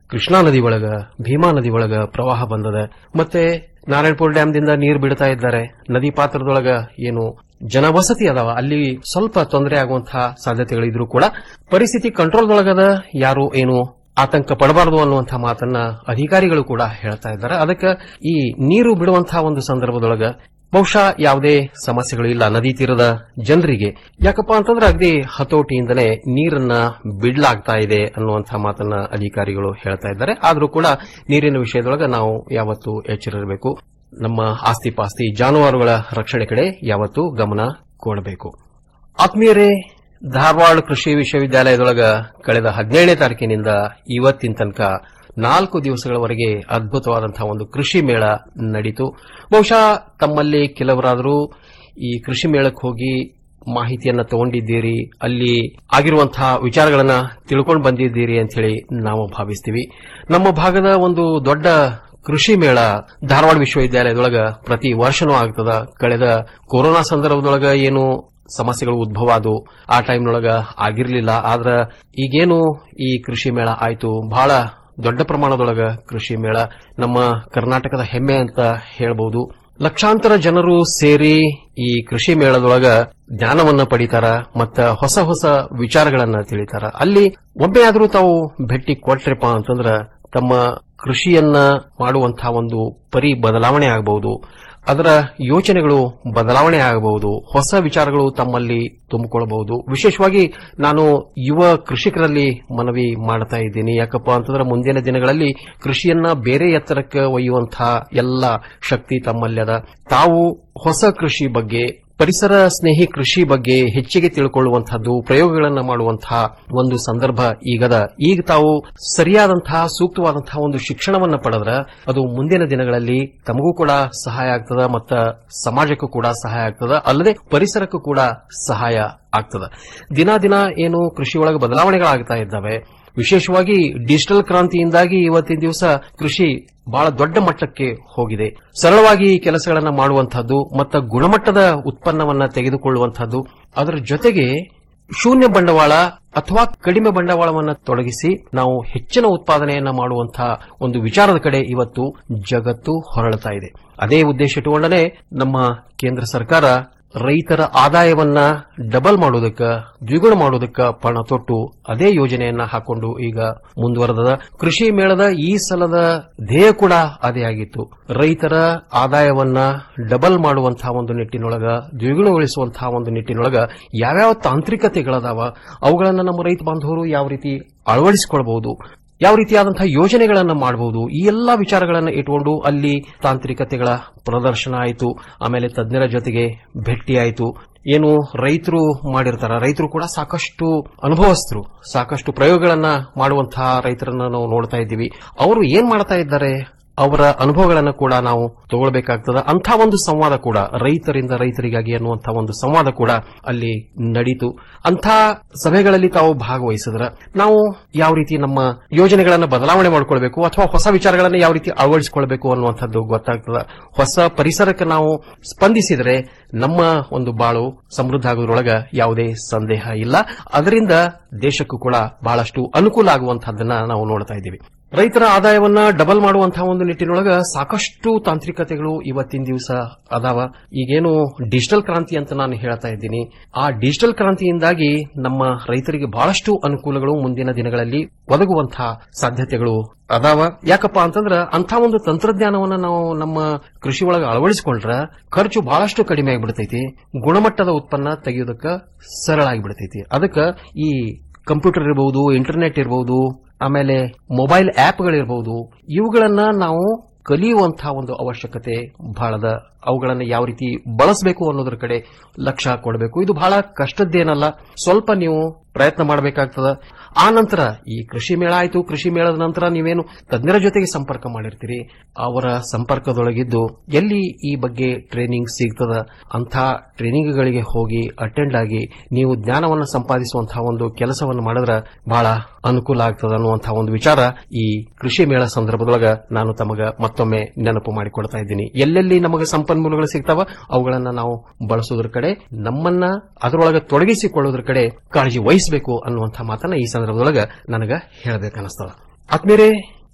ಕೃಷ್ಣಾ ನದಿ ಒಳಗ ಭೀಮಾ ನದಿ ಒಳಗ ಪ್ರವಾಹ ಬಂದದ ಮತ್ತೆ ನಾರಾಯಣಪುರ ಡ್ಯಾಂದಿಂದ ನೀರು ಬಿಡ್ತಾ ಇದ್ದಾರೆ ನದಿ ಪಾತ್ರದೊಳಗ ಏನು ಜನವಸತಿ ಅದಾವ ಅಲ್ಲಿ ಸ್ವಲ್ಪ ತೊಂದರೆ ಆಗುವಂತಹ ಸಾಧ್ಯತೆಗಳಿದ್ರು ಕೂಡ ಪರಿಸ್ಥಿತಿ ಕಂಟ್ರೋಲ್ದೊಳಗದ ಯಾರು ಏನು ಆತಂಕ ಪಡಬಾರದು ಅನ್ನುವಂತಹ ಮಾತನ್ನ ಅಧಿಕಾರಿಗಳು ಕೂಡ ಹೇಳ್ತಾ ಇದ್ದಾರೆ ಅದಕ್ಕೆ ಈ ನೀರು ಬಿಡುವಂತಹ ಒಂದು ಸಂದರ್ಭದೊಳಗ ಬಹುಶಃ ಯಾವುದೇ ಸಮಸ್ಯೆಗಳು ಇಲ್ಲ ನದಿ ತೀರದ ಜನರಿಗೆ ಯಾಕಪ್ಪ ಅಂತಂದ್ರೆ ಅಗದಿ ಹತೋಟಿಯಿಂದಲೇ ನೀರನ್ನ ಬಿಡ್ಲಾಗ್ತಾ ಇದೆ ಅನ್ನುವಂತಹ ಮಾತನ್ನ ಅಧಿಕಾರಿಗಳು ಹೇಳ್ತಾ ಇದ್ದಾರೆ ಆದರೂ ಕೂಡ ನೀರಿನ ವಿಷಯದೊಳಗ ನಾವು ಯಾವತ್ತೂ ಎಚ್ಚರಿರಬೇಕು ನಮ್ಮ ಆಸ್ತಿ ಪಾಸ್ತಿ ಜಾನುವಾರುಗಳ ರಕ್ಷಣೆ ಕಡೆ ಯಾವತ್ತೂ ಗಮನ ಕೊಡಬೇಕು ಆತ್ಮೀಯರೇ ಧಾರವಾಡ ಕೃಷಿ ವಿಶ್ವವಿದ್ಯಾಲಯದೊಳಗ ಕಳೆದ ಹದಿನೇಳನೇ ತಾರೀಕಿನಿಂದ ಇವತ್ತಿನ ತನಕ ನಾಲ್ಕು ದಿವಸಗಳವರೆಗೆ ಅದ್ಭುತವಾದಂತಹ ಒಂದು ಕೃಷಿ ಮೇಳ ನಡೀತು ಬಹುಶಃ ತಮ್ಮಲ್ಲಿ ಕೆಲವರಾದರೂ ಈ ಕೃಷಿ ಮೇಳಕ್ಕೆ ಹೋಗಿ ಮಾಹಿತಿಯನ್ನ ತಗೊಂಡಿದ್ದೀರಿ ಅಲ್ಲಿ ಆಗಿರುವಂತಹ ವಿಚಾರಗಳನ್ನ ತಿಳ್ಕೊಂಡು ಬಂದಿದ್ದೀರಿ ಅಂತ ಹೇಳಿ ನಾವು ಭಾವಿಸ್ತೀವಿ ನಮ್ಮ ಭಾಗದ ಒಂದು ದೊಡ್ಡ ಕೃಷಿ ಮೇಳ ಧಾರವಾಡ ವಿಶ್ವವಿದ್ಯಾಲಯದೊಳಗ ಪ್ರತಿ ವರ್ಷನೂ ಆಗ್ತದ ಕಳೆದ ಕೊರೋನಾ ಸಂದರ್ಭದೊಳಗ ಏನು ಸಮಸ್ಯೆಗಳು ಉದ್ಭವ ಆದವು ಆ ಟೈಮ್ನೊಳಗ ಆಗಿರಲಿಲ್ಲ ಆದ್ರ ಈಗೇನು ಈ ಕೃಷಿ ಮೇಳ ಆಯ್ತು ಬಹಳ ದೊಡ್ಡ ಪ್ರಮಾಣದೊಳಗ ಕೃಷಿ ಮೇಳ ನಮ್ಮ ಕರ್ನಾಟಕದ ಹೆಮ್ಮೆ ಅಂತ ಹೇಳಬಹುದು ಲಕ್ಷಾಂತರ ಜನರು ಸೇರಿ ಈ ಕೃಷಿ ಮೇಳದೊಳಗ ಜ್ಞಾನವನ್ನ ಪಡಿತಾರ ಮತ್ತ ಹೊಸ ಹೊಸ ವಿಚಾರಗಳನ್ನ ತಿಳಿತಾರ ಅಲ್ಲಿ ಒಮ್ಮೆ ಆದ್ರೂ ತಾವು ಭೇಟಿ ಕೊಟ್ರಪ್ಪ ಅಂತಂದ್ರ ತಮ್ಮ ಕೃಷಿಯನ್ನ ಮಾಡುವಂತಹ ಒಂದು ಪರಿ ಬದಲಾವಣೆ ಆಗಬಹುದು ಅದರ ಯೋಚನೆಗಳು ಬದಲಾವಣೆ ಆಗಬಹುದು ಹೊಸ ವಿಚಾರಗಳು ತಮ್ಮಲ್ಲಿ ತುಂಬಿಕೊಳ್ಳಬಹುದು ವಿಶೇಷವಾಗಿ ನಾನು ಯುವ ಕೃಷಿಕರಲ್ಲಿ ಮನವಿ ಮಾಡ್ತಾ ಇದ್ದೀನಿ ಯಾಕಪ್ಪ ಅಂತಂದ್ರೆ ಮುಂದಿನ ದಿನಗಳಲ್ಲಿ ಕೃಷಿಯನ್ನ ಬೇರೆ ಎತ್ತರಕ್ಕೆ ಒಯ್ಯುವಂತಹ ಎಲ್ಲ ಶಕ್ತಿ ತಮ್ಮಲ್ಲಿ ಅದ ತಾವು ಹೊಸ ಕೃಷಿ ಬಗ್ಗೆ ಪರಿಸರ ಸ್ನೇಹಿ ಕೃಷಿ ಬಗ್ಗೆ ಹೆಚ್ಚಿಗೆ ತಿಳ್ಕೊಳ್ಳುವಂತಹದ್ದು ಪ್ರಯೋಗಗಳನ್ನು ಮಾಡುವಂತಹ ಒಂದು ಸಂದರ್ಭ ಈಗದ ಈಗ ತಾವು ಸರಿಯಾದಂತಹ ಸೂಕ್ತವಾದಂತಹ ಒಂದು ಶಿಕ್ಷಣವನ್ನ ಪಡೆದ್ರ ಅದು ಮುಂದಿನ ದಿನಗಳಲ್ಲಿ ತಮಗೂ ಕೂಡ ಸಹಾಯ ಆಗ್ತದ ಮತ್ತ ಸಮಾಜಕ್ಕೂ ಕೂಡ ಸಹಾಯ ಆಗ್ತದ ಅಲ್ಲದೆ ಪರಿಸರಕ್ಕೂ ಕೂಡ ಸಹಾಯ ಆಗ್ತದ ದಿನ ದಿನ ಏನು ಕೃಷಿಯೊಳಗೆ ಬದಲಾವಣೆಗಳಾಗ್ತಾ ಇದ್ದಾವೆ ವಿಶೇಷವಾಗಿ ಡಿಜಿಟಲ್ ಕ್ರಾಂತಿಯಿಂದಾಗಿ ಇವತ್ತಿನ ದಿವಸ ಕೃಷಿ ಬಹಳ ದೊಡ್ಡ ಮಟ್ಟಕ್ಕೆ ಹೋಗಿದೆ ಸರಳವಾಗಿ ಕೆಲಸಗಳನ್ನು ಮಾಡುವಂತಹದ್ದು ಮತ್ತು ಗುಣಮಟ್ಟದ ಉತ್ಪನ್ನವನ್ನ ತೆಗೆದುಕೊಳ್ಳುವಂತಹದ್ದು ಅದರ ಜೊತೆಗೆ ಶೂನ್ಯ ಬಂಡವಾಳ ಅಥವಾ ಕಡಿಮೆ ಬಂಡವಾಳವನ್ನು ತೊಡಗಿಸಿ ನಾವು ಹೆಚ್ಚಿನ ಉತ್ಪಾದನೆಯನ್ನ ಮಾಡುವಂತಹ ಒಂದು ವಿಚಾರದ ಕಡೆ ಇವತ್ತು ಜಗತ್ತು ಹೊರಳುತ್ತಾ ಇದೆ ಅದೇ ಉದ್ದೇಶ ಇಟ್ಟುಕೊಂಡನೆ ನಮ್ಮ ಕೇಂದ್ರ ಸರ್ಕಾರ ರೈತರ ಆದಾಯವನ್ನ ಡಬಲ್ ಮಾಡೋದಕ್ಕ ದ್ವಿಗುಣ ಮಾಡೋದಕ್ಕ ಪಣ ತೊಟ್ಟು ಅದೇ ಯೋಜನೆಯನ್ನ ಹಾಕೊಂಡು ಈಗ ಮುಂದುವರೆದ ಕೃಷಿ ಮೇಳದ ಈ ಸಲದ ಧ್ಯೇಯ ಕೂಡ ಅದೇ ಆಗಿತ್ತು ರೈತರ ಆದಾಯವನ್ನ ಡಬಲ್ ಮಾಡುವಂತಹ ಒಂದು ನಿಟ್ಟಿನೊಳಗ ದ್ವಿಗುಣಗೊಳಿಸುವಂತಹ ಒಂದು ನಿಟ್ಟಿನೊಳಗ ಯಾವ್ಯಾವ ತಾಂತ್ರಿಕತೆಗಳದಾವ ಅವುಗಳನ್ನ ನಮ್ಮ ರೈತ ಬಾಂಧವರು ಯಾವ ರೀತಿ ಅಳವಡಿಸಿಕೊಳ್ಬಹುದು ಯಾವ ರೀತಿಯಾದಂತಹ ಯೋಜನೆಗಳನ್ನು ಮಾಡಬಹುದು ಈ ಎಲ್ಲಾ ವಿಚಾರಗಳನ್ನು ಇಟ್ಕೊಂಡು ಅಲ್ಲಿ ತಾಂತ್ರಿಕತೆಗಳ ಪ್ರದರ್ಶನ ಆಯಿತು ಆಮೇಲೆ ತಜ್ಞರ ಜೊತೆಗೆ ಭೇಟಿಯಾಯಿತು ಏನು ರೈತರು ಮಾಡಿರ್ತಾರ ರೈತರು ಕೂಡ ಸಾಕಷ್ಟು ಅನುಭವಸ್ಥರು ಸಾಕಷ್ಟು ಪ್ರಯೋಗಗಳನ್ನ ಮಾಡುವಂತಹ ರೈತರನ್ನ ನಾವು ನೋಡ್ತಾ ಇದ್ದೀವಿ ಅವರು ಏನ್ ಮಾಡ್ತಾ ಇದ್ದಾರೆ ಅವರ ಅನುಭವಗಳನ್ನು ಕೂಡ ನಾವು ತಗೊಳ್ಬೇಕಾಗ್ತದ ಅಂಥ ಒಂದು ಸಂವಾದ ಕೂಡ ರೈತರಿಂದ ರೈತರಿಗಾಗಿ ಅನ್ನುವಂಥ ಒಂದು ಸಂವಾದ ಕೂಡ ಅಲ್ಲಿ ನಡೀತು ಅಂಥ ಸಭೆಗಳಲ್ಲಿ ತಾವು ಭಾಗವಹಿಸಿದ್ರ ನಾವು ಯಾವ ರೀತಿ ನಮ್ಮ ಯೋಜನೆಗಳನ್ನು ಬದಲಾವಣೆ ಮಾಡಿಕೊಳ್ಬೇಕು ಅಥವಾ ಹೊಸ ವಿಚಾರಗಳನ್ನು ಯಾವ ರೀತಿ ಅಳವಡಿಸಿಕೊಳ್ಬೇಕು ಅನ್ನುವಂಥದ್ದು ಗೊತ್ತಾಗ್ತದ ಹೊಸ ಪರಿಸರಕ್ಕೆ ನಾವು ಸ್ಪಂದಿಸಿದರೆ ನಮ್ಮ ಒಂದು ಬಾಳು ಸಮೃದ್ಧ ಆಗೋದ್ರೊಳಗ ಯಾವುದೇ ಸಂದೇಹ ಇಲ್ಲ ಅದರಿಂದ ದೇಶಕ್ಕೂ ಕೂಡ ಬಹಳಷ್ಟು ಅನುಕೂಲ ಆಗುವಂತಹದ್ದನ್ನ ನಾವು ನೋಡ್ತಾ ಇದ್ದೀವಿ ರೈತರ ಆದಾಯವನ್ನ ಡಬಲ್ ಮಾಡುವಂತಹ ಒಂದು ನಿಟ್ಟಿನೊಳಗ ಸಾಕಷ್ಟು ತಾಂತ್ರಿಕತೆಗಳು ಇವತ್ತಿನ ದಿವಸ ಅದಾವ ಈಗೇನು ಡಿಜಿಟಲ್ ಕ್ರಾಂತಿ ಅಂತ ನಾನು ಹೇಳ್ತಾ ಇದ್ದೀನಿ ಆ ಡಿಜಿಟಲ್ ಕ್ರಾಂತಿಯಿಂದಾಗಿ ನಮ್ಮ ರೈತರಿಗೆ ಬಹಳಷ್ಟು ಅನುಕೂಲಗಳು ಮುಂದಿನ ದಿನಗಳಲ್ಲಿ ಒದಗುವಂತಹ ಸಾಧ್ಯತೆಗಳು ಅದಾವ ಯಾಕಪ್ಪ ಅಂತಂದ್ರ ಅಂಥ ಒಂದು ತಂತ್ರಜ್ಞಾನವನ್ನ ನಾವು ನಮ್ಮ ಕೃಷಿ ಒಳಗೆ ಅಳವಡಿಸಿಕೊಂಡ್ರ ಖರ್ಚು ಬಹಳಷ್ಟು ಕಡಿಮೆ ಆಗಿಬಿಡ್ತೈತಿ ಗುಣಮಟ್ಟದ ಉತ್ಪನ್ನ ತೆಗೆಯೋದಕ್ಕ ಸರಳ ಆಗಿಬಿಡ್ತೈತಿ ಅದಕ್ಕೆ ಈ ಕಂಪ್ಯೂಟರ್ ಇರಬಹುದು ಇಂಟರ್ನೆಟ್ ಇರಬಹುದು ಆಮೇಲೆ ಮೊಬೈಲ್ ಆಪ್ಗಳಿರಬಹುದು ಇವುಗಳನ್ನ ನಾವು ಕಲಿಯುವಂತಹ ಒಂದು ಅವಶ್ಯಕತೆ ಬಹಳದ ಅವುಗಳನ್ನು ಯಾವ ರೀತಿ ಬಳಸಬೇಕು ಅನ್ನೋದ್ರ ಕಡೆ ಲಕ್ಷ್ಯ ಕೊಡಬೇಕು ಇದು ಬಹಳ ಕಷ್ಟದ್ದೇನಲ್ಲ ಸ್ವಲ್ಪ ನೀವು ಪ್ರಯತ್ನ ಮಾಡಬೇಕಾಗ್ತದ ಆ ನಂತರ ಈ ಕೃಷಿ ಮೇಳ ಆಯಿತು ಕೃಷಿ ಮೇಳದ ನಂತರ ನೀವೇನು ತಜ್ಞರ ಜೊತೆಗೆ ಸಂಪರ್ಕ ಮಾಡಿರ್ತೀರಿ ಅವರ ಸಂಪರ್ಕದೊಳಗಿದ್ದು ಎಲ್ಲಿ ಈ ಬಗ್ಗೆ ಟ್ರೈನಿಂಗ್ ಸಿಗ್ತದ ಅಂಥ ಟ್ರೈನಿಂಗ್ಗಳಿಗೆ ಹೋಗಿ ಅಟೆಂಡ್ ಆಗಿ ನೀವು ಜ್ಞಾನವನ್ನು ಸಂಪಾದಿಸುವಂತಹ ಒಂದು ಕೆಲಸವನ್ನು ಮಾಡಿದ್ರೆ ಬಹಳ ಅನುಕೂಲ ಆಗ್ತದ ಅನ್ನುವಂತಹ ಒಂದು ವಿಚಾರ ಈ ಕೃಷಿ ಮೇಳ ಸಂದರ್ಭದೊಳಗ ನಾನು ತಮಗ ಮತ್ತೊಮ್ಮೆ ನೆನಪು ಮಾಡಿಕೊಡ್ತಾ ಇದ್ದೀನಿ ಎಲ್ಲೆಲ್ಲಿ ನಮಗೆ ಸಂಪನ್ಮೂಲಗಳು ಸಿಗ್ತಾವ ಅವುಗಳನ್ನ ನಾವು ಬಳಸೋದ್ರ ಕಡೆ ನಮ್ಮನ್ನ ಅದರೊಳಗೆ ತೊಡಗಿಸಿಕೊಳ್ಳೋದ್ರ ಕಡೆ ಕಾಳಜಿ ವಹಿಸಬೇಕು ಅನ್ನುವಂಥ ಮಾತನ್ನ ಈ ಸಂದರ್ಭದೊಳಗ ನನಗ ಹೇಳಬೇಕನ್ನಿಸ್ತದ ಆತ್ಮೀಯರೇ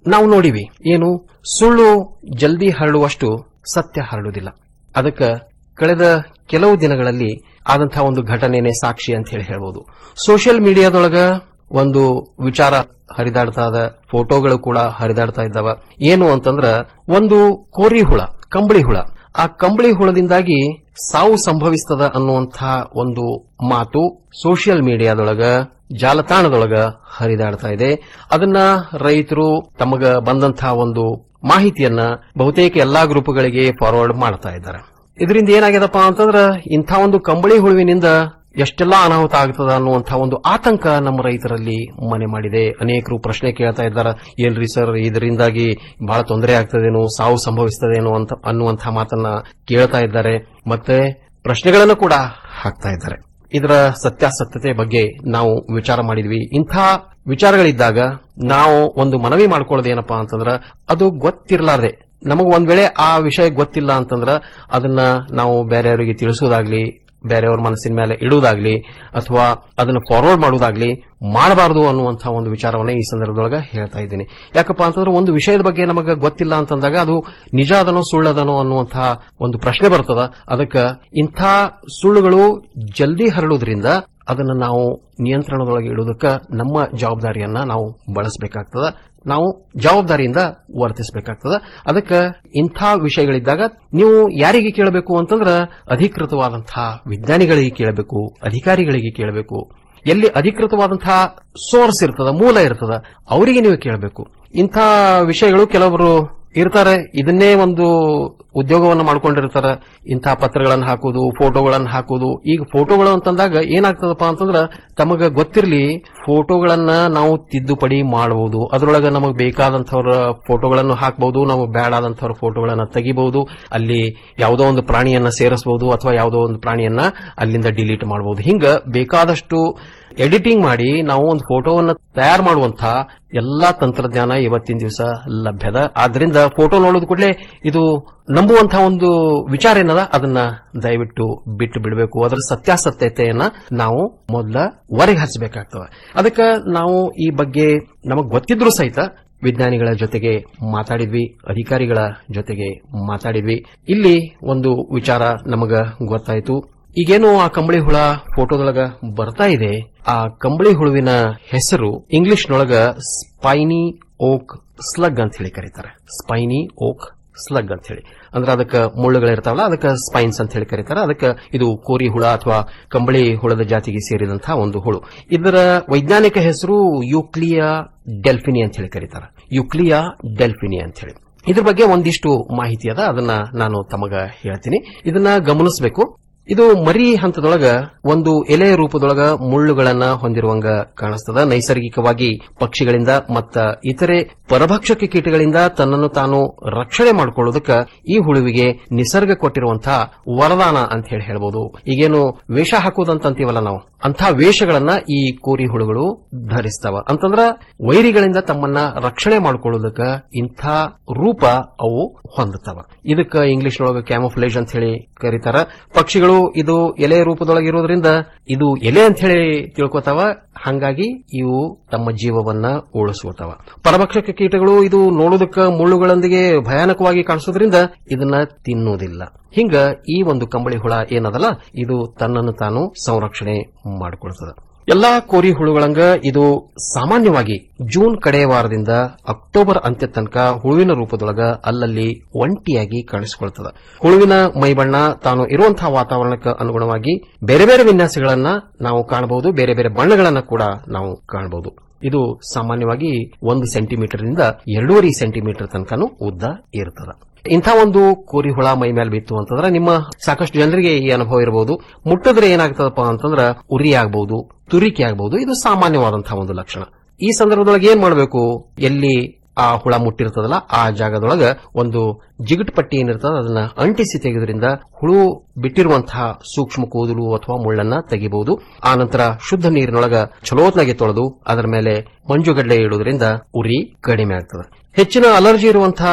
ನಾವು ನೋಡಿವಿ ಏನು ಸುಳ್ಳು ಜಲ್ದಿ ಹರಡುವಷ್ಟು ಸತ್ಯ ಹರಡುವುದಿಲ್ಲ ಅದಕ್ಕೆ ಕಳೆದ ಕೆಲವು ದಿನಗಳಲ್ಲಿ ಆದಂತಹ ಒಂದು ಘಟನೆನೇ ಸಾಕ್ಷಿ ಅಂತ ಹೇಳಿ ಹೇಳ್ಬೋದು ಸೋಷಿಯಲ್ ಮೀಡಿಯಾದೊಳಗ ಒಂದು ವಿಚಾರ ಹರಿದಾಡ್ತಾ ಇದ ಫೋಟೋಗಳು ಕೂಡ ಹರಿದಾಡ್ತಾ ಇದ್ದಾವ ಏನು ಅಂತಂದ್ರ ಒಂದು ಕೋರಿ ಹುಳ ಕಂಬಳಿ ಹುಳ ಆ ಕಂಬಳಿ ಹುಳದಿಂದಾಗಿ ಸಾವು ಸಂಭವಿಸ್ತದ ಅನ್ನುವಂಥ ಒಂದು ಮಾತು ಸೋಷಿಯಲ್ ಮೀಡಿಯಾದೊಳಗ ಜಾಲತಾಣದೊಳಗ ಹರಿದಾಡ್ತಾ ಇದೆ ಅದನ್ನ ರೈತರು ತಮಗ ಬಂದಂತಹ ಒಂದು ಮಾಹಿತಿಯನ್ನ ಬಹುತೇಕ ಎಲ್ಲಾ ಗ್ರೂಪ್ಗಳಿಗೆ ಫಾರ್ವರ್ಡ್ ಮಾಡ್ತಾ ಇದ್ದಾರೆ ಇದರಿಂದ ಏನಾಗ್ಯದಪ್ಪ ಅಂತಂದ್ರ ಇಂಥ ಒಂದು ಕಂಬಳಿ ಹುಳುವಿನಿಂದ ಎಷ್ಟೆಲ್ಲಾ ಅನಾಹುತ ಆಗ್ತದ ಅನ್ನುವಂತಹ ಒಂದು ಆತಂಕ ನಮ್ಮ ರೈತರಲ್ಲಿ ಮನೆ ಮಾಡಿದೆ ಅನೇಕರು ಪ್ರಶ್ನೆ ಕೇಳ್ತಾ ಇದ್ದಾರೆ ಏನ್ರಿ ಸರ್ ಇದರಿಂದಾಗಿ ಬಹಳ ತೊಂದರೆ ಆಗ್ತದೇನೋ ಸಾವು ಸಂಭವಿಸ್ತದೇನೋ ಅಂತ ಅನ್ನುವಂತಹ ಮಾತನ್ನ ಕೇಳ್ತಾ ಇದ್ದಾರೆ ಮತ್ತೆ ಪ್ರಶ್ನೆಗಳನ್ನು ಕೂಡ ಹಾಕ್ತಾ ಇದ್ದಾರೆ ಇದರ ಸತ್ಯಾಸತ್ಯತೆ ಬಗ್ಗೆ ನಾವು ವಿಚಾರ ಮಾಡಿದ್ವಿ ಇಂಥ ವಿಚಾರಗಳಿದ್ದಾಗ ನಾವು ಒಂದು ಮನವಿ ಮಾಡ್ಕೊಳ್ಳೋದು ಏನಪ್ಪಾ ಅಂತಂದ್ರ ಅದು ಗೊತ್ತಿರಲಾರ್ದೆ ನಮಗ್ ಒಂದ್ ವೇಳೆ ಆ ವಿಷಯ ಗೊತ್ತಿಲ್ಲ ಅಂತಂದ್ರ ಅದನ್ನ ನಾವು ಬೇರೆಯವರಿಗೆ ತಿಳಿಸೋದಾಗ್ಲಿ ಬೇರೆಯವ್ರ ಮನಸ್ಸಿನ ಮೇಲೆ ಇಡುವುದಾಗ್ಲಿ ಅಥವಾ ಅದನ್ನು ಫಾರ್ವರ್ಡ್ ಮಾಡುವುದಾಗ್ಲಿ ಮಾಡಬಾರದು ಅನ್ನುವಂತಹ ಒಂದು ವಿಚಾರವನ್ನ ಈ ಸಂದರ್ಭದೊಳಗ ಹೇಳ್ತಾ ಇದ್ದೀನಿ ಯಾಕಪ್ಪ ಅಂತಂದ್ರೆ ಒಂದು ವಿಷಯದ ಬಗ್ಗೆ ನಮಗೆ ಗೊತ್ತಿಲ್ಲ ಅಂತಂದಾಗ ಅದು ನಿಜ ಅದನೋ ಸುಳ್ಳದನೋ ಅನ್ನುವಂತಹ ಒಂದು ಪ್ರಶ್ನೆ ಬರ್ತದ ಅದಕ್ಕೆ ಇಂಥ ಸುಳ್ಳುಗಳು ಜಲ್ದಿ ಹರಡುವುದರಿಂದ ಅದನ್ನ ನಾವು ನಿಯಂತ್ರಣದೊಳಗೆ ಇಡುವುದಕ್ಕೆ ನಮ್ಮ ಜವಾಬ್ದಾರಿಯನ್ನ ನಾವು ಬಳಸಬೇಕಾಗ್ತದ ನಾವು ಜವಾಬ್ದಾರಿಯಿಂದ ವರ್ತಿಸಬೇಕಾಗ್ತದ ಅದಕ್ಕೆ ಇಂಥ ವಿಷಯಗಳಿದ್ದಾಗ ನೀವು ಯಾರಿಗೆ ಕೇಳಬೇಕು ಅಂತಂದ್ರ ಅಧಿಕೃತವಾದಂತಹ ವಿಜ್ಞಾನಿಗಳಿಗೆ ಕೇಳಬೇಕು ಅಧಿಕಾರಿಗಳಿಗೆ ಕೇಳಬೇಕು ಎಲ್ಲಿ ಅಧಿಕೃತವಾದಂತಹ ಸೋರ್ಸ್ ಇರ್ತದ ಮೂಲ ಇರ್ತದ ಅವರಿಗೆ ನೀವು ಕೇಳಬೇಕು ಇಂಥ ವಿಷಯಗಳು ಕೆಲವರು ಇರ್ತಾರೆ ಇದನ್ನೇ ಒಂದು ಉದ್ಯೋಗವನ್ನು ಮಾಡ್ಕೊಂಡಿರ್ತಾರೆ ಇಂತಹ ಪತ್ರಗಳನ್ನು ಹಾಕುವುದು ಫೋಟೋಗಳನ್ನು ಹಾಕುವುದು ಈಗ ಫೋಟೋಗಳು ಅಂತಂದಾಗ ಏನಾಗ್ತದಪ್ಪ ಅಂತಂದ್ರ ತಮಗ ಗೊತ್ತಿರಲಿ ಫೋಟೋಗಳನ್ನ ನಾವು ತಿದ್ದುಪಡಿ ಮಾಡಬಹುದು ಅದರೊಳಗೆ ನಮಗೆ ಬೇಕಾದಂತವ್ರ ಫೋಟೋಗಳನ್ನು ಹಾಕಬಹುದು ನಮಗೆ ಬೇಡಾದಂತವ್ರ ಫೋಟೋಗಳನ್ನ ತೆಗಿಬಹುದು ಅಲ್ಲಿ ಯಾವುದೋ ಒಂದು ಪ್ರಾಣಿಯನ್ನ ಸೇರಿಸಬಹುದು ಅಥವಾ ಯಾವುದೋ ಒಂದು ಪ್ರಾಣಿಯನ್ನ ಅಲ್ಲಿಂದ ಡಿಲೀಟ್ ಮಾಡಬಹುದು ಹಿಂಗ ಬೇಕಾದಷ್ಟು ಎಡಿಟಿಂಗ್ ಮಾಡಿ ನಾವು ಒಂದು ಫೋಟೋವನ್ನ ತಯಾರು ಮಾಡುವಂತ ಎಲ್ಲಾ ತಂತ್ರಜ್ಞಾನ ಇವತ್ತಿನ ದಿವಸ ಲಭ್ಯದ ಆದ್ರಿಂದ ಫೋಟೋ ನೋಡೋದು ಕೂಡಲೇ ಇದು ನಂಬುವಂತಹ ಒಂದು ವಿಚಾರ ಏನದ ಅದನ್ನ ದಯವಿಟ್ಟು ಬಿಟ್ಟು ಬಿಡಬೇಕು ಅದರ ಸತ್ಯಾಸತ್ಯತೆಯನ್ನ ನಾವು ಮೊದಲ ಹೊರಗೆ ಹಚ್ಚಬೇಕಾಗ್ತದೆ ಅದಕ್ಕೆ ನಾವು ಈ ಬಗ್ಗೆ ನಮಗ್ ಗೊತ್ತಿದ್ರು ಸಹಿತ ವಿಜ್ಞಾನಿಗಳ ಜೊತೆಗೆ ಮಾತಾಡಿದ್ವಿ ಅಧಿಕಾರಿಗಳ ಜೊತೆಗೆ ಮಾತಾಡಿದ್ವಿ ಇಲ್ಲಿ ಒಂದು ವಿಚಾರ ನಮಗ ಗೊತ್ತಾಯ್ತು ಈಗೇನು ಆ ಕಂಬಳಿ ಹುಳ ಫೋಟೋದೊಳಗ ಬರ್ತಾ ಇದೆ ಆ ಕಂಬಳಿ ಹುಳುವಿನ ಹೆಸರು ಇಂಗ್ಲಿಷ್ನೊಳಗ ಸ್ಪೈನಿ ಓಕ್ ಸ್ಲಗ್ ಅಂತ ಹೇಳಿ ಕರೀತಾರೆ ಸ್ಪೈನಿ ಓಕ್ ಸ್ಲಗ್ ಅಂತ ಹೇಳಿ ಅಂದ್ರೆ ಅದಕ್ಕೆ ಮುಳ್ಳುಗಳಿರ್ತಾವಲ್ಲ ಅದಕ್ಕೆ ಸ್ಪೈನ್ಸ್ ಅಂತ ಹೇಳಿ ಕರೀತಾರೆ ಅದಕ್ಕೆ ಇದು ಕೋರಿ ಹುಳ ಅಥವಾ ಕಂಬಳಿ ಹುಳದ ಜಾತಿಗೆ ಸೇರಿದಂತಹ ಒಂದು ಹುಳು ಇದರ ವೈಜ್ಞಾನಿಕ ಹೆಸರು ಯುಕ್ಲಿಯಾ ಡೆಲ್ಫಿನಿ ಅಂತ ಹೇಳಿ ಕರೀತಾರೆ ಯುಕ್ಲಿಯಾ ಡೆಲ್ಫಿನಿ ಅಂತ ಹೇಳಿ ಇದ್ರ ಬಗ್ಗೆ ಒಂದಿಷ್ಟು ಮಾಹಿತಿ ಅದ ಅದನ್ನ ನಾನು ತಮಗ ಹೇಳ್ತೀನಿ ಇದನ್ನ ಗಮನಿಸಬೇಕು ಇದು ಮರಿ ಹಂತದೊಳಗ ಒಂದು ಎಲೆ ರೂಪದೊಳಗ ಮುಳ್ಳುಗಳನ್ನ ಹೊಂದಿರುವಂಗ ಕಾಣಿಸ್ತದ ನೈಸರ್ಗಿಕವಾಗಿ ಪಕ್ಷಿಗಳಿಂದ ಮತ್ತ ಇತರೆ ಪರಭಕ್ಷಕ ಕೀಟಗಳಿಂದ ತನ್ನನ್ನು ತಾನು ರಕ್ಷಣೆ ಮಾಡಿಕೊಳ್ಳೋದಕ್ಕ ಈ ಹುಳುವಿಗೆ ನಿಸರ್ಗ ಕೊಟ್ಟಿರುವಂತಹ ವರದಾನ ಅಂತ ಹೇಳಿ ಹೇಳ್ಬೋದು ಈಗೇನು ವೇಷ ಹಾಕುವುದಂತ ಅಂತೀವಲ್ಲ ನಾವು ಅಂಥ ವೇಷಗಳನ್ನ ಈ ಕೋರಿ ಹುಳುಗಳು ಧರಿಸ್ತಾವ ಅಂತಂದ್ರ ವೈರಿಗಳಿಂದ ತಮ್ಮನ್ನ ರಕ್ಷಣೆ ಮಾಡಿಕೊಳ್ಳೋದಕ್ಕ ಇಂಥ ರೂಪ ಅವು ಹೊಂದುತ್ತವ ಇದಕ್ಕ ಇಂಗ್ಲಿಷ್ನೊಳಗ ಕ್ಯಾಮೋಫ್ಲೇಜ್ ಅಂತ ಹೇಳಿ ಕರೀತಾರ ಪಕ್ಷಿಗಳು ಇದು ಎಲೆ ರೂಪದೊಳಗಿರೋದ್ರಿಂದ ಇದು ಎಲೆ ಅಂತ ಹೇಳಿ ತಿಳ್ಕೊತಾವ ಹಂಗಾಗಿ ಇವು ತಮ್ಮ ಜೀವವನ್ನ ಉಳಿಸ್ಕೋತಾವ ಪರಭಕ್ಷಕ ಕೀಟಗಳು ಇದು ನೋಡೋದಕ್ಕ ಮುಳ್ಳುಗಳೊಂದಿಗೆ ಭಯಾನಕವಾಗಿ ಕಾಣಿಸೋದ್ರಿಂದ ಇದನ್ನ ತಿನ್ನುವುದಿಲ್ಲ ಹಿಂಗ ಈ ಒಂದು ಕಂಬಳಿ ಹುಳ ಏನದಲ್ಲ ಇದು ತನ್ನನ್ನು ತಾನು ಸಂರಕ್ಷಣೆ ಮಾಡಿಕೊಳ್ತದ ಎಲ್ಲಾ ಕೋರಿ ಹುಳುಗಳಂಗ ಇದು ಸಾಮಾನ್ಯವಾಗಿ ಜೂನ್ ಕಡೆಯ ವಾರದಿಂದ ಅಕ್ಟೋಬರ್ ಅಂತ್ಯ ತನಕ ಹುಳುವಿನ ರೂಪದೊಳಗ ಅಲ್ಲಲ್ಲಿ ಒಂಟಿಯಾಗಿ ಕಾಣಿಸಿಕೊಳ್ತದ ಹುಳುವಿನ ಮೈಬಣ್ಣ ತಾನು ಇರುವಂತಹ ವಾತಾವರಣಕ್ಕೆ ಅನುಗುಣವಾಗಿ ಬೇರೆ ಬೇರೆ ವಿನ್ಯಾಸಗಳನ್ನ ನಾವು ಕಾಣಬಹುದು ಬೇರೆ ಬೇರೆ ಬಣ್ಣಗಳನ್ನ ಕೂಡ ನಾವು ಕಾಣಬಹುದು ಇದು ಸಾಮಾನ್ಯವಾಗಿ ಒಂದು ಸೆಂಟಿಮೀಟರ್ನಿಂದ ಎರಡೂವರೆ ಸೆಂಟಿಮೀಟರ್ ತನಕನೂ ಉದ್ದ ಇರ್ತದ ಇಂಥ ಒಂದು ಕೋರಿ ಹುಳ ಮೈ ಮೇಲೆ ಬಿತ್ತು ಅಂತಂದ್ರೆ ನಿಮ್ಮ ಸಾಕಷ್ಟು ಜನರಿಗೆ ಈ ಅನುಭವ ಇರಬಹುದು ಮುಟ್ಟಿದ್ರೆ ಏನಾಗ್ತದಪ್ಪ ಅಂತಂದ್ರ ಉರಿ ಆಗಬಹುದು ತುರಿಕೆ ಆಗಬಹುದು ಇದು ಸಾಮಾನ್ಯವಾದಂತಹ ಒಂದು ಲಕ್ಷಣ ಈ ಸಂದರ್ಭದೊಳಗೆ ಏನ್ ಮಾಡಬೇಕು ಎಲ್ಲಿ ಆ ಹುಳ ಮುಟ್ಟಿರ್ತದಲ್ಲ ಆ ಜಾಗದೊಳಗ ಒಂದು ಜಿಗಟ್ ಪಟ್ಟಿ ಏನಿರ್ತದ ಅದನ್ನ ಅಂಟಿಸಿ ತೆಗೆದ್ರಿಂದ ಹುಳು ಬಿಟ್ಟಿರುವಂತಹ ಸೂಕ್ಷ್ಮ ಕೂದಲು ಅಥವಾ ಮುಳ್ಳನ್ನ ತೆಗಿಬಹುದು ಆ ನಂತರ ಶುದ್ಧ ನೀರಿನೊಳಗ ಚಲೋತ್ನಾಗೆ ತೊಳೆದು ಅದರ ಮೇಲೆ ಮಂಜುಗಡ್ಡೆ ಇಡುವುದರಿಂದ ಉರಿ ಕಡಿಮೆ ಆಗ್ತದೆ ಹೆಚ್ಚಿನ ಅಲರ್ಜಿ ಇರುವಂತಹ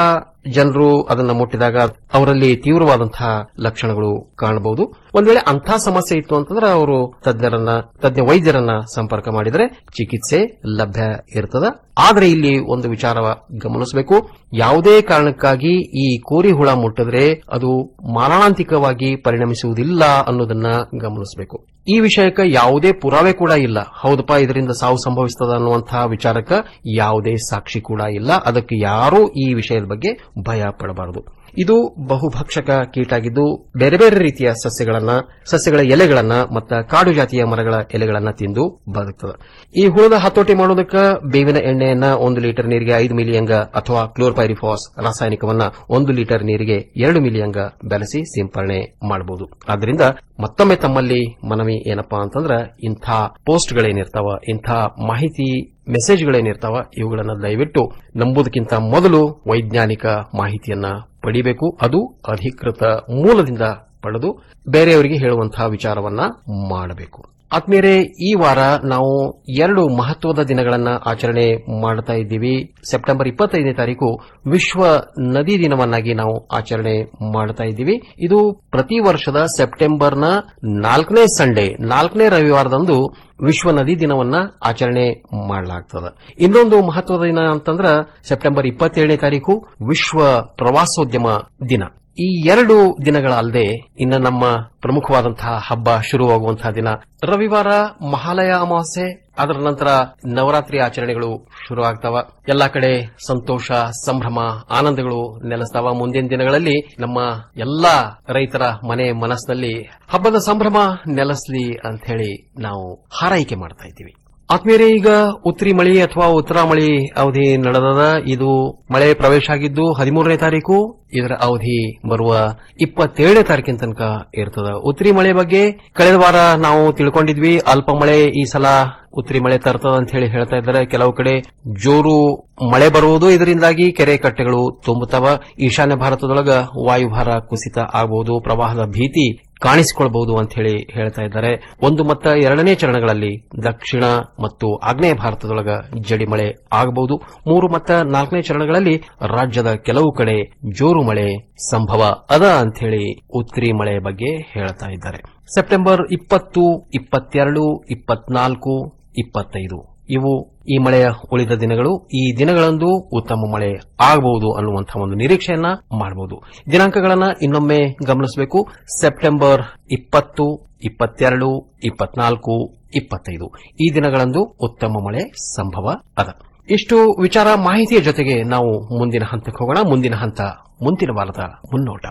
ಜನರು ಅದನ್ನ ಮುಟ್ಟಿದಾಗ ಅವರಲ್ಲಿ ತೀವ್ರವಾದಂತಹ ಲಕ್ಷಣಗಳು ಕಾಣಬಹುದು ಒಂದ್ ವೇಳೆ ಅಂತಹ ಸಮಸ್ಯೆ ಇತ್ತು ಅಂತಂದ್ರೆ ಅವರು ತಜ್ಞರನ್ನ ತಜ್ಞ ವೈದ್ಯರನ್ನ ಸಂಪರ್ಕ ಮಾಡಿದರೆ ಚಿಕಿತ್ಸೆ ಲಭ್ಯ ಇರ್ತದ ಆದ್ರೆ ಇಲ್ಲಿ ಒಂದು ವಿಚಾರ ಗಮನಿಸಬೇಕು ಯಾವುದೇ ಕಾರಣಕ್ಕಾಗಿ ಈ ಕೋರಿ ಹುಳ ಮುಟ್ಟಿದ್ರೆ ಅದು ಮಾರಣಾಂತಿಕವಾಗಿ ಪರಿಣಮಿಸುವುದಿಲ್ಲ ಅನ್ನೋದನ್ನ ಗಮನಿಸಬೇಕು ಈ ವಿಷಯಕ್ಕೆ ಯಾವುದೇ ಪುರಾವೆ ಕೂಡ ಇಲ್ಲ ಹೌದಪ್ಪ ಇದರಿಂದ ಸಾವು ಸಂಭವಿಸ್ತದ ಅನ್ನುವಂತಹ ವಿಚಾರಕ್ಕೆ ಯಾವುದೇ ಸಾಕ್ಷಿ ಕೂಡ ಇಲ್ಲ ಅದಕ್ಕೆ ಯಾರೂ ಈ ವಿಷಯದ ಬಗ್ಗೆ ಭಯ ಪಡಬಾರದು ಇದು ಬಹುಭಕ್ಷಕ ಕೀಟ ಆಗಿದ್ದು ಬೇರೆ ಬೇರೆ ರೀತಿಯ ಸಸ್ಯಗಳನ್ನ ಸಸ್ಯಗಳ ಎಲೆಗಳನ್ನ ಮತ್ತು ಕಾಡು ಜಾತಿಯ ಮರಗಳ ಎಲೆಗಳನ್ನ ತಿಂದು ಬದುಕ್ತದೆ ಈ ಹುಳದ ಹತೋಟಿ ಮಾಡೋದಕ್ಕೆ ಬೇವಿನ ಎಣ್ಣೆಯನ್ನ ಒಂದು ಲೀಟರ್ ನೀರಿಗೆ ಐದು ಮಿಲಿಯಂಗ ಅಥವಾ ಕ್ಲೋರ್ಪೈರಿಫಾಸ್ ರಾಸಾಯನಿಕವನ್ನ ಒಂದು ಲೀಟರ್ ನೀರಿಗೆ ಎರಡು ಮಿಲಿಯಂಗ ಬೆರೆಸಿ ಸಿಂಪರಣೆ ಮಾಡಬಹುದು ಆದ್ದರಿಂದ ಮತ್ತೊಮ್ಮೆ ತಮ್ಮಲ್ಲಿ ಮನವಿ ಏನಪ್ಪಾ ಅಂತಂದ್ರೆ ಇಂಥ ಪೋಸ್ಟ್ಗಳೇನಿರ್ತಾವ ಇಂಥ ಮಾಹಿತಿ ಮೆಸೇಜ್ಗಳೇನಿರ್ತಾವ ಇವುಗಳನ್ನ ದಯವಿಟ್ಟು ನಂಬುದಕ್ಕಿಂತ ಮೊದಲು ವೈಜ್ಞಾನಿಕ ಮಾಹಿತಿಯನ್ನ ಪಡಿಬೇಕು ಅದು ಅಧಿಕೃತ ಮೂಲದಿಂದ ಪಡೆದು ಬೇರೆಯವರಿಗೆ ಹೇಳುವಂತಹ ವಿಚಾರವನ್ನ ಮಾಡಬೇಕು ಆತ್ಮೀಯರೇ ಈ ವಾರ ನಾವು ಎರಡು ಮಹತ್ವದ ದಿನಗಳನ್ನ ಆಚರಣೆ ಮಾಡ್ತಾ ಇದ್ದೀವಿ ಸೆಪ್ಟೆಂಬರ್ ಇಪ್ಪತ್ತೈದನೇ ತಾರೀಕು ವಿಶ್ವ ನದಿ ದಿನವನ್ನಾಗಿ ನಾವು ಆಚರಣೆ ಮಾಡ್ತಾ ಇದ್ದೀವಿ ಇದು ಪ್ರತಿ ವರ್ಷದ ಸೆಪ್ಟೆಂಬರ್ನ ನಾಲ್ಕನೇ ಸಂಡೇ ನಾಲ್ಕನೇ ರವಿವಾರದಂದು ವಿಶ್ವ ನದಿ ದಿನವನ್ನ ಆಚರಣೆ ಮಾಡಲಾಗ್ತದೆ ಇನ್ನೊಂದು ಮಹತ್ವದ ದಿನ ಅಂತಂದ್ರ ಸೆಪ್ಟೆಂಬರ್ ಇಪ್ಪತ್ತೇಳನೇ ತಾರೀಕು ವಿಶ್ವ ಪ್ರವಾಸೋದ್ಯಮ ದಿನ ಈ ಎರಡು ದಿನಗಳಲ್ಲದೆ ಇನ್ನು ನಮ್ಮ ಪ್ರಮುಖವಾದಂತಹ ಹಬ್ಬ ಶುರುವಾಗುವಂತಹ ದಿನ ರವಿವಾರ ಮಹಾಲಯ ಅಮಾವಾಸ್ಯೆ ಅದರ ನಂತರ ನವರಾತ್ರಿ ಆಚರಣೆಗಳು ಶುರು ಆಗ್ತಾವ ಎಲ್ಲಾ ಕಡೆ ಸಂತೋಷ ಸಂಭ್ರಮ ಆನಂದಗಳು ನೆಲೆಸ್ತಾವ ಮುಂದಿನ ದಿನಗಳಲ್ಲಿ ನಮ್ಮ ಎಲ್ಲಾ ರೈತರ ಮನೆ ಮನಸ್ಸಿನಲ್ಲಿ ಹಬ್ಬದ ಸಂಭ್ರಮ ನೆಲೆಸಲಿ ಅಂತ ಹೇಳಿ ನಾವು ಹಾರೈಕೆ ಮಾಡ್ತಾ ಇದ್ದೀವಿ ಆತ್ಮೀಯರೇ ಈಗ ಉತ್ತರಿ ಮಳಿ ಅಥವಾ ಉತ್ತರ ಮಳಿ ಅವಧಿ ನಡೆದದ ಇದು ಮಳೆ ಪ್ರವೇಶ ಆಗಿದ್ದು ಹದಿಮೂರನೇ ತಾರೀಕು ಇದರ ಅವಧಿ ಬರುವ ಇಪ್ಪತ್ತೇಳನೇ ತಾರೀಕಿನ ತನಕ ಇರ್ತದ ಉತ್ತರಿ ಮಳೆ ಬಗ್ಗೆ ಕಳೆದ ವಾರ ನಾವು ತಿಳ್ಕೊಂಡಿದ್ವಿ ಅಲ್ಪ ಮಳೆ ಈ ಸಲ ಉತ್ತರಿ ಮಳೆ ತರ್ತದ ಅಂತ ಹೇಳಿ ಹೇಳ್ತಾ ಇದ್ದಾರೆ ಕೆಲವು ಕಡೆ ಜೋರು ಮಳೆ ಬರುವುದು ಇದರಿಂದಾಗಿ ಕೆರೆ ಕಟ್ಟೆಗಳು ತುಂಬುತ್ತವ ಈಶಾನ್ಯ ಭಾರತದೊಳಗ ವಾಯುಭಾರ ಕುಸಿತ ಆಗಬಹುದು ಪ್ರವಾಹದ ಭೀತಿ ಕಾಣಿಸಿಕೊಳ್ಬಹುದು ಅಂತ ಹೇಳಿ ಹೇಳ್ತಾ ಇದ್ದಾರೆ ಒಂದು ಮತ್ತು ಎರಡನೇ ಚರಣಗಳಲ್ಲಿ ದಕ್ಷಿಣ ಮತ್ತು ಆಗ್ನೇಯ ಭಾರತದೊಳಗ ಜಡಿ ಮಳೆ ಆಗಬಹುದು ಮೂರು ಮತ್ತು ನಾಲ್ಕನೇ ಚರಣಗಳಲ್ಲಿ ರಾಜ್ಯದ ಕೆಲವು ಕಡೆ ಜೋರು ಮಳೆ ಸಂಭವ ಅದ ಅಂತ ಹೇಳಿ ಉತ್ತರಿ ಮಳೆ ಬಗ್ಗೆ ಹೇಳ್ತಾ ಇದ್ದಾರೆ ಸೆಪ್ಟೆಂಬರ್ ಇಪ್ಪತ್ತು ಇಪ್ಪತ್ತೆರಡು ಇಪ್ಪತ್ನಾಲ್ಕು ಇಪ್ಪತ್ತೈದು ಇವು ಈ ಮಳೆಯ ಉಳಿದ ದಿನಗಳು ಈ ದಿನಗಳಂದು ಉತ್ತಮ ಮಳೆ ಆಗಬಹುದು ಅನ್ನುವಂತಹ ಒಂದು ನಿರೀಕ್ಷೆಯನ್ನ ಮಾಡಬಹುದು ದಿನಾಂಕಗಳನ್ನ ಇನ್ನೊಮ್ಮೆ ಗಮನಿಸಬೇಕು ಸೆಪ್ಟೆಂಬರ್ ಇಪ್ಪತ್ತು ಇಪ್ಪತ್ತೆರಡು ಇಪ್ಪತ್ನಾಲ್ಕು ಇಪ್ಪತ್ತೈದು ಈ ದಿನಗಳಂದು ಉತ್ತಮ ಮಳೆ ಸಂಭವ ಅದ ಇಷ್ಟು ವಿಚಾರ ಮಾಹಿತಿಯ ಜೊತೆಗೆ ನಾವು ಮುಂದಿನ ಹಂತಕ್ಕೆ ಹೋಗೋಣ ಮುಂದಿನ ಹಂತ ಮುಂದಿನ ವಾರದ ಮುನ್ನೋಟ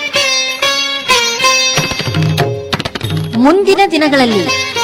ಮುಂದಿನ ದಿನಗಳಲ್ಲಿ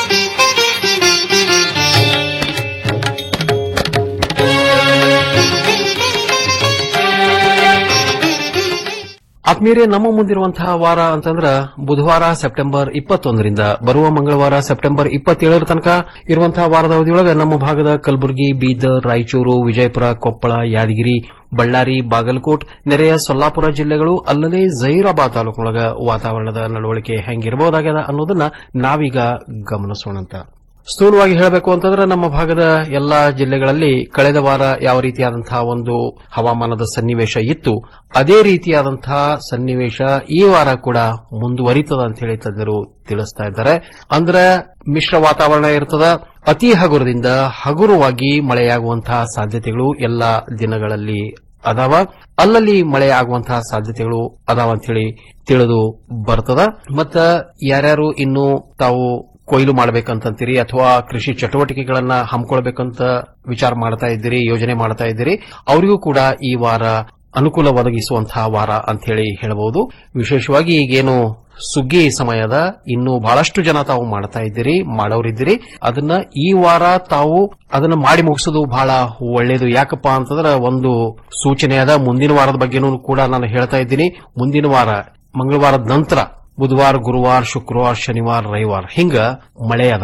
ಆತ್ಮೀಯರೇ ನಮ್ಮ ಮುಂದಿರುವಂತಹ ವಾರ ಅಂತಂದ್ರ ಬುಧವಾರ ಸೆಪ್ಟೆಂಬರ್ ಇಪ್ಪತ್ತೊಂದರಿಂದ ಬರುವ ಮಂಗಳವಾರ ಸೆಪ್ಟೆಂಬರ್ ಇಪ್ಪತ್ತೇಳರ ತನಕ ಇರುವಂತಹ ವಾರದ ಅವಧಿಯೊಳಗೆ ನಮ್ಮ ಭಾಗದ ಕಲಬುರಗಿ ಬೀದರ್ ರಾಯಚೂರು ವಿಜಯಪುರ ಕೊಪ್ಪಳ ಯಾದಗಿರಿ ಬಳ್ಳಾರಿ ಬಾಗಲಕೋಟ್ ನೆರೆಯ ಸೊಲ್ಲಾಪುರ ಜಿಲ್ಲೆಗಳು ಅಲ್ಲದೆ ಜಹೀರಾಬಾದ್ ತಾಲೂಕಿನೊಳಗ ವಾತಾವರಣದ ನಡವಳಿಕೆ ಹೆಂಗಿರಬಹುದಾಗ್ಯದ ಅನ್ನೋದನ್ನ ನಾವೀಗ ಗಮನಿಸೋಣಂತ ಸ್ಥೂಲವಾಗಿ ಹೇಳಬೇಕು ಅಂತಂದ್ರೆ ನಮ್ಮ ಭಾಗದ ಎಲ್ಲಾ ಜಿಲ್ಲೆಗಳಲ್ಲಿ ಕಳೆದ ವಾರ ಯಾವ ರೀತಿಯಾದಂತಹ ಒಂದು ಹವಾಮಾನದ ಸನ್ನಿವೇಶ ಇತ್ತು ಅದೇ ರೀತಿಯಾದಂತಹ ಸನ್ನಿವೇಶ ಈ ವಾರ ಕೂಡ ಮುಂದುವರಿತದ ಅಂತ ಹೇಳಿ ತಜ್ಞರು ತಿಳಿಸ್ತಾ ಇದ್ದಾರೆ ಅಂದ್ರೆ ಮಿಶ್ರ ವಾತಾವರಣ ಇರ್ತದ ಅತಿ ಹಗುರದಿಂದ ಹಗುರವಾಗಿ ಮಳೆಯಾಗುವಂತಹ ಸಾಧ್ಯತೆಗಳು ಎಲ್ಲಾ ದಿನಗಳಲ್ಲಿ ಅದಾವ ಅಲ್ಲಲ್ಲಿ ಮಳೆ ಆಗುವಂತಹ ಸಾಧ್ಯತೆಗಳು ಅದಾವ ಅಂತ ಹೇಳಿ ತಿಳಿದು ಬರ್ತದ ಮತ್ತ ಯಾರ್ಯಾರು ಇನ್ನು ತಾವು ಕೊಯ್ಲು ಮಾಡಬೇಕಂತೀರಿ ಅಥವಾ ಕೃಷಿ ಚಟುವಟಿಕೆಗಳನ್ನ ಹಮ್ಮಿಕೊಳ್ಬೇಕಂತ ವಿಚಾರ ಮಾಡ್ತಾ ಇದ್ದೀರಿ ಯೋಜನೆ ಮಾಡ್ತಾ ಇದ್ದೀರಿ ಅವರಿಗೂ ಕೂಡ ಈ ವಾರ ಅನುಕೂಲ ಒದಗಿಸುವಂತಹ ವಾರ ಅಂತ ಹೇಳಿ ಹೇಳಬಹುದು ವಿಶೇಷವಾಗಿ ಈಗೇನು ಸುಗ್ಗಿ ಸಮಯದ ಇನ್ನು ಬಹಳಷ್ಟು ಜನ ತಾವು ಮಾಡ್ತಾ ಇದ್ದೀರಿ ಮಾಡೋರಿದ್ದೀರಿ ಅದನ್ನ ಈ ವಾರ ತಾವು ಅದನ್ನ ಮಾಡಿ ಮುಗಿಸೋದು ಬಹಳ ಒಳ್ಳೇದು ಯಾಕಪ್ಪ ಅಂತಂದ್ರೆ ಒಂದು ಸೂಚನೆ ಅದ ಮುಂದಿನ ವಾರದ ಬಗ್ಗೆನೂ ಕೂಡ ನಾನು ಹೇಳ್ತಾ ಇದ್ದೀನಿ ಮುಂದಿನ ವಾರ ಮಂಗಳವಾರದ ನಂತರ ಬುಧವಾರ ಗುರುವಾರ ಶುಕ್ರವಾರ ಶನಿವಾರ ರವಿವಾರ ಹಿಂಗ ಮಳೆ ಅದಾವ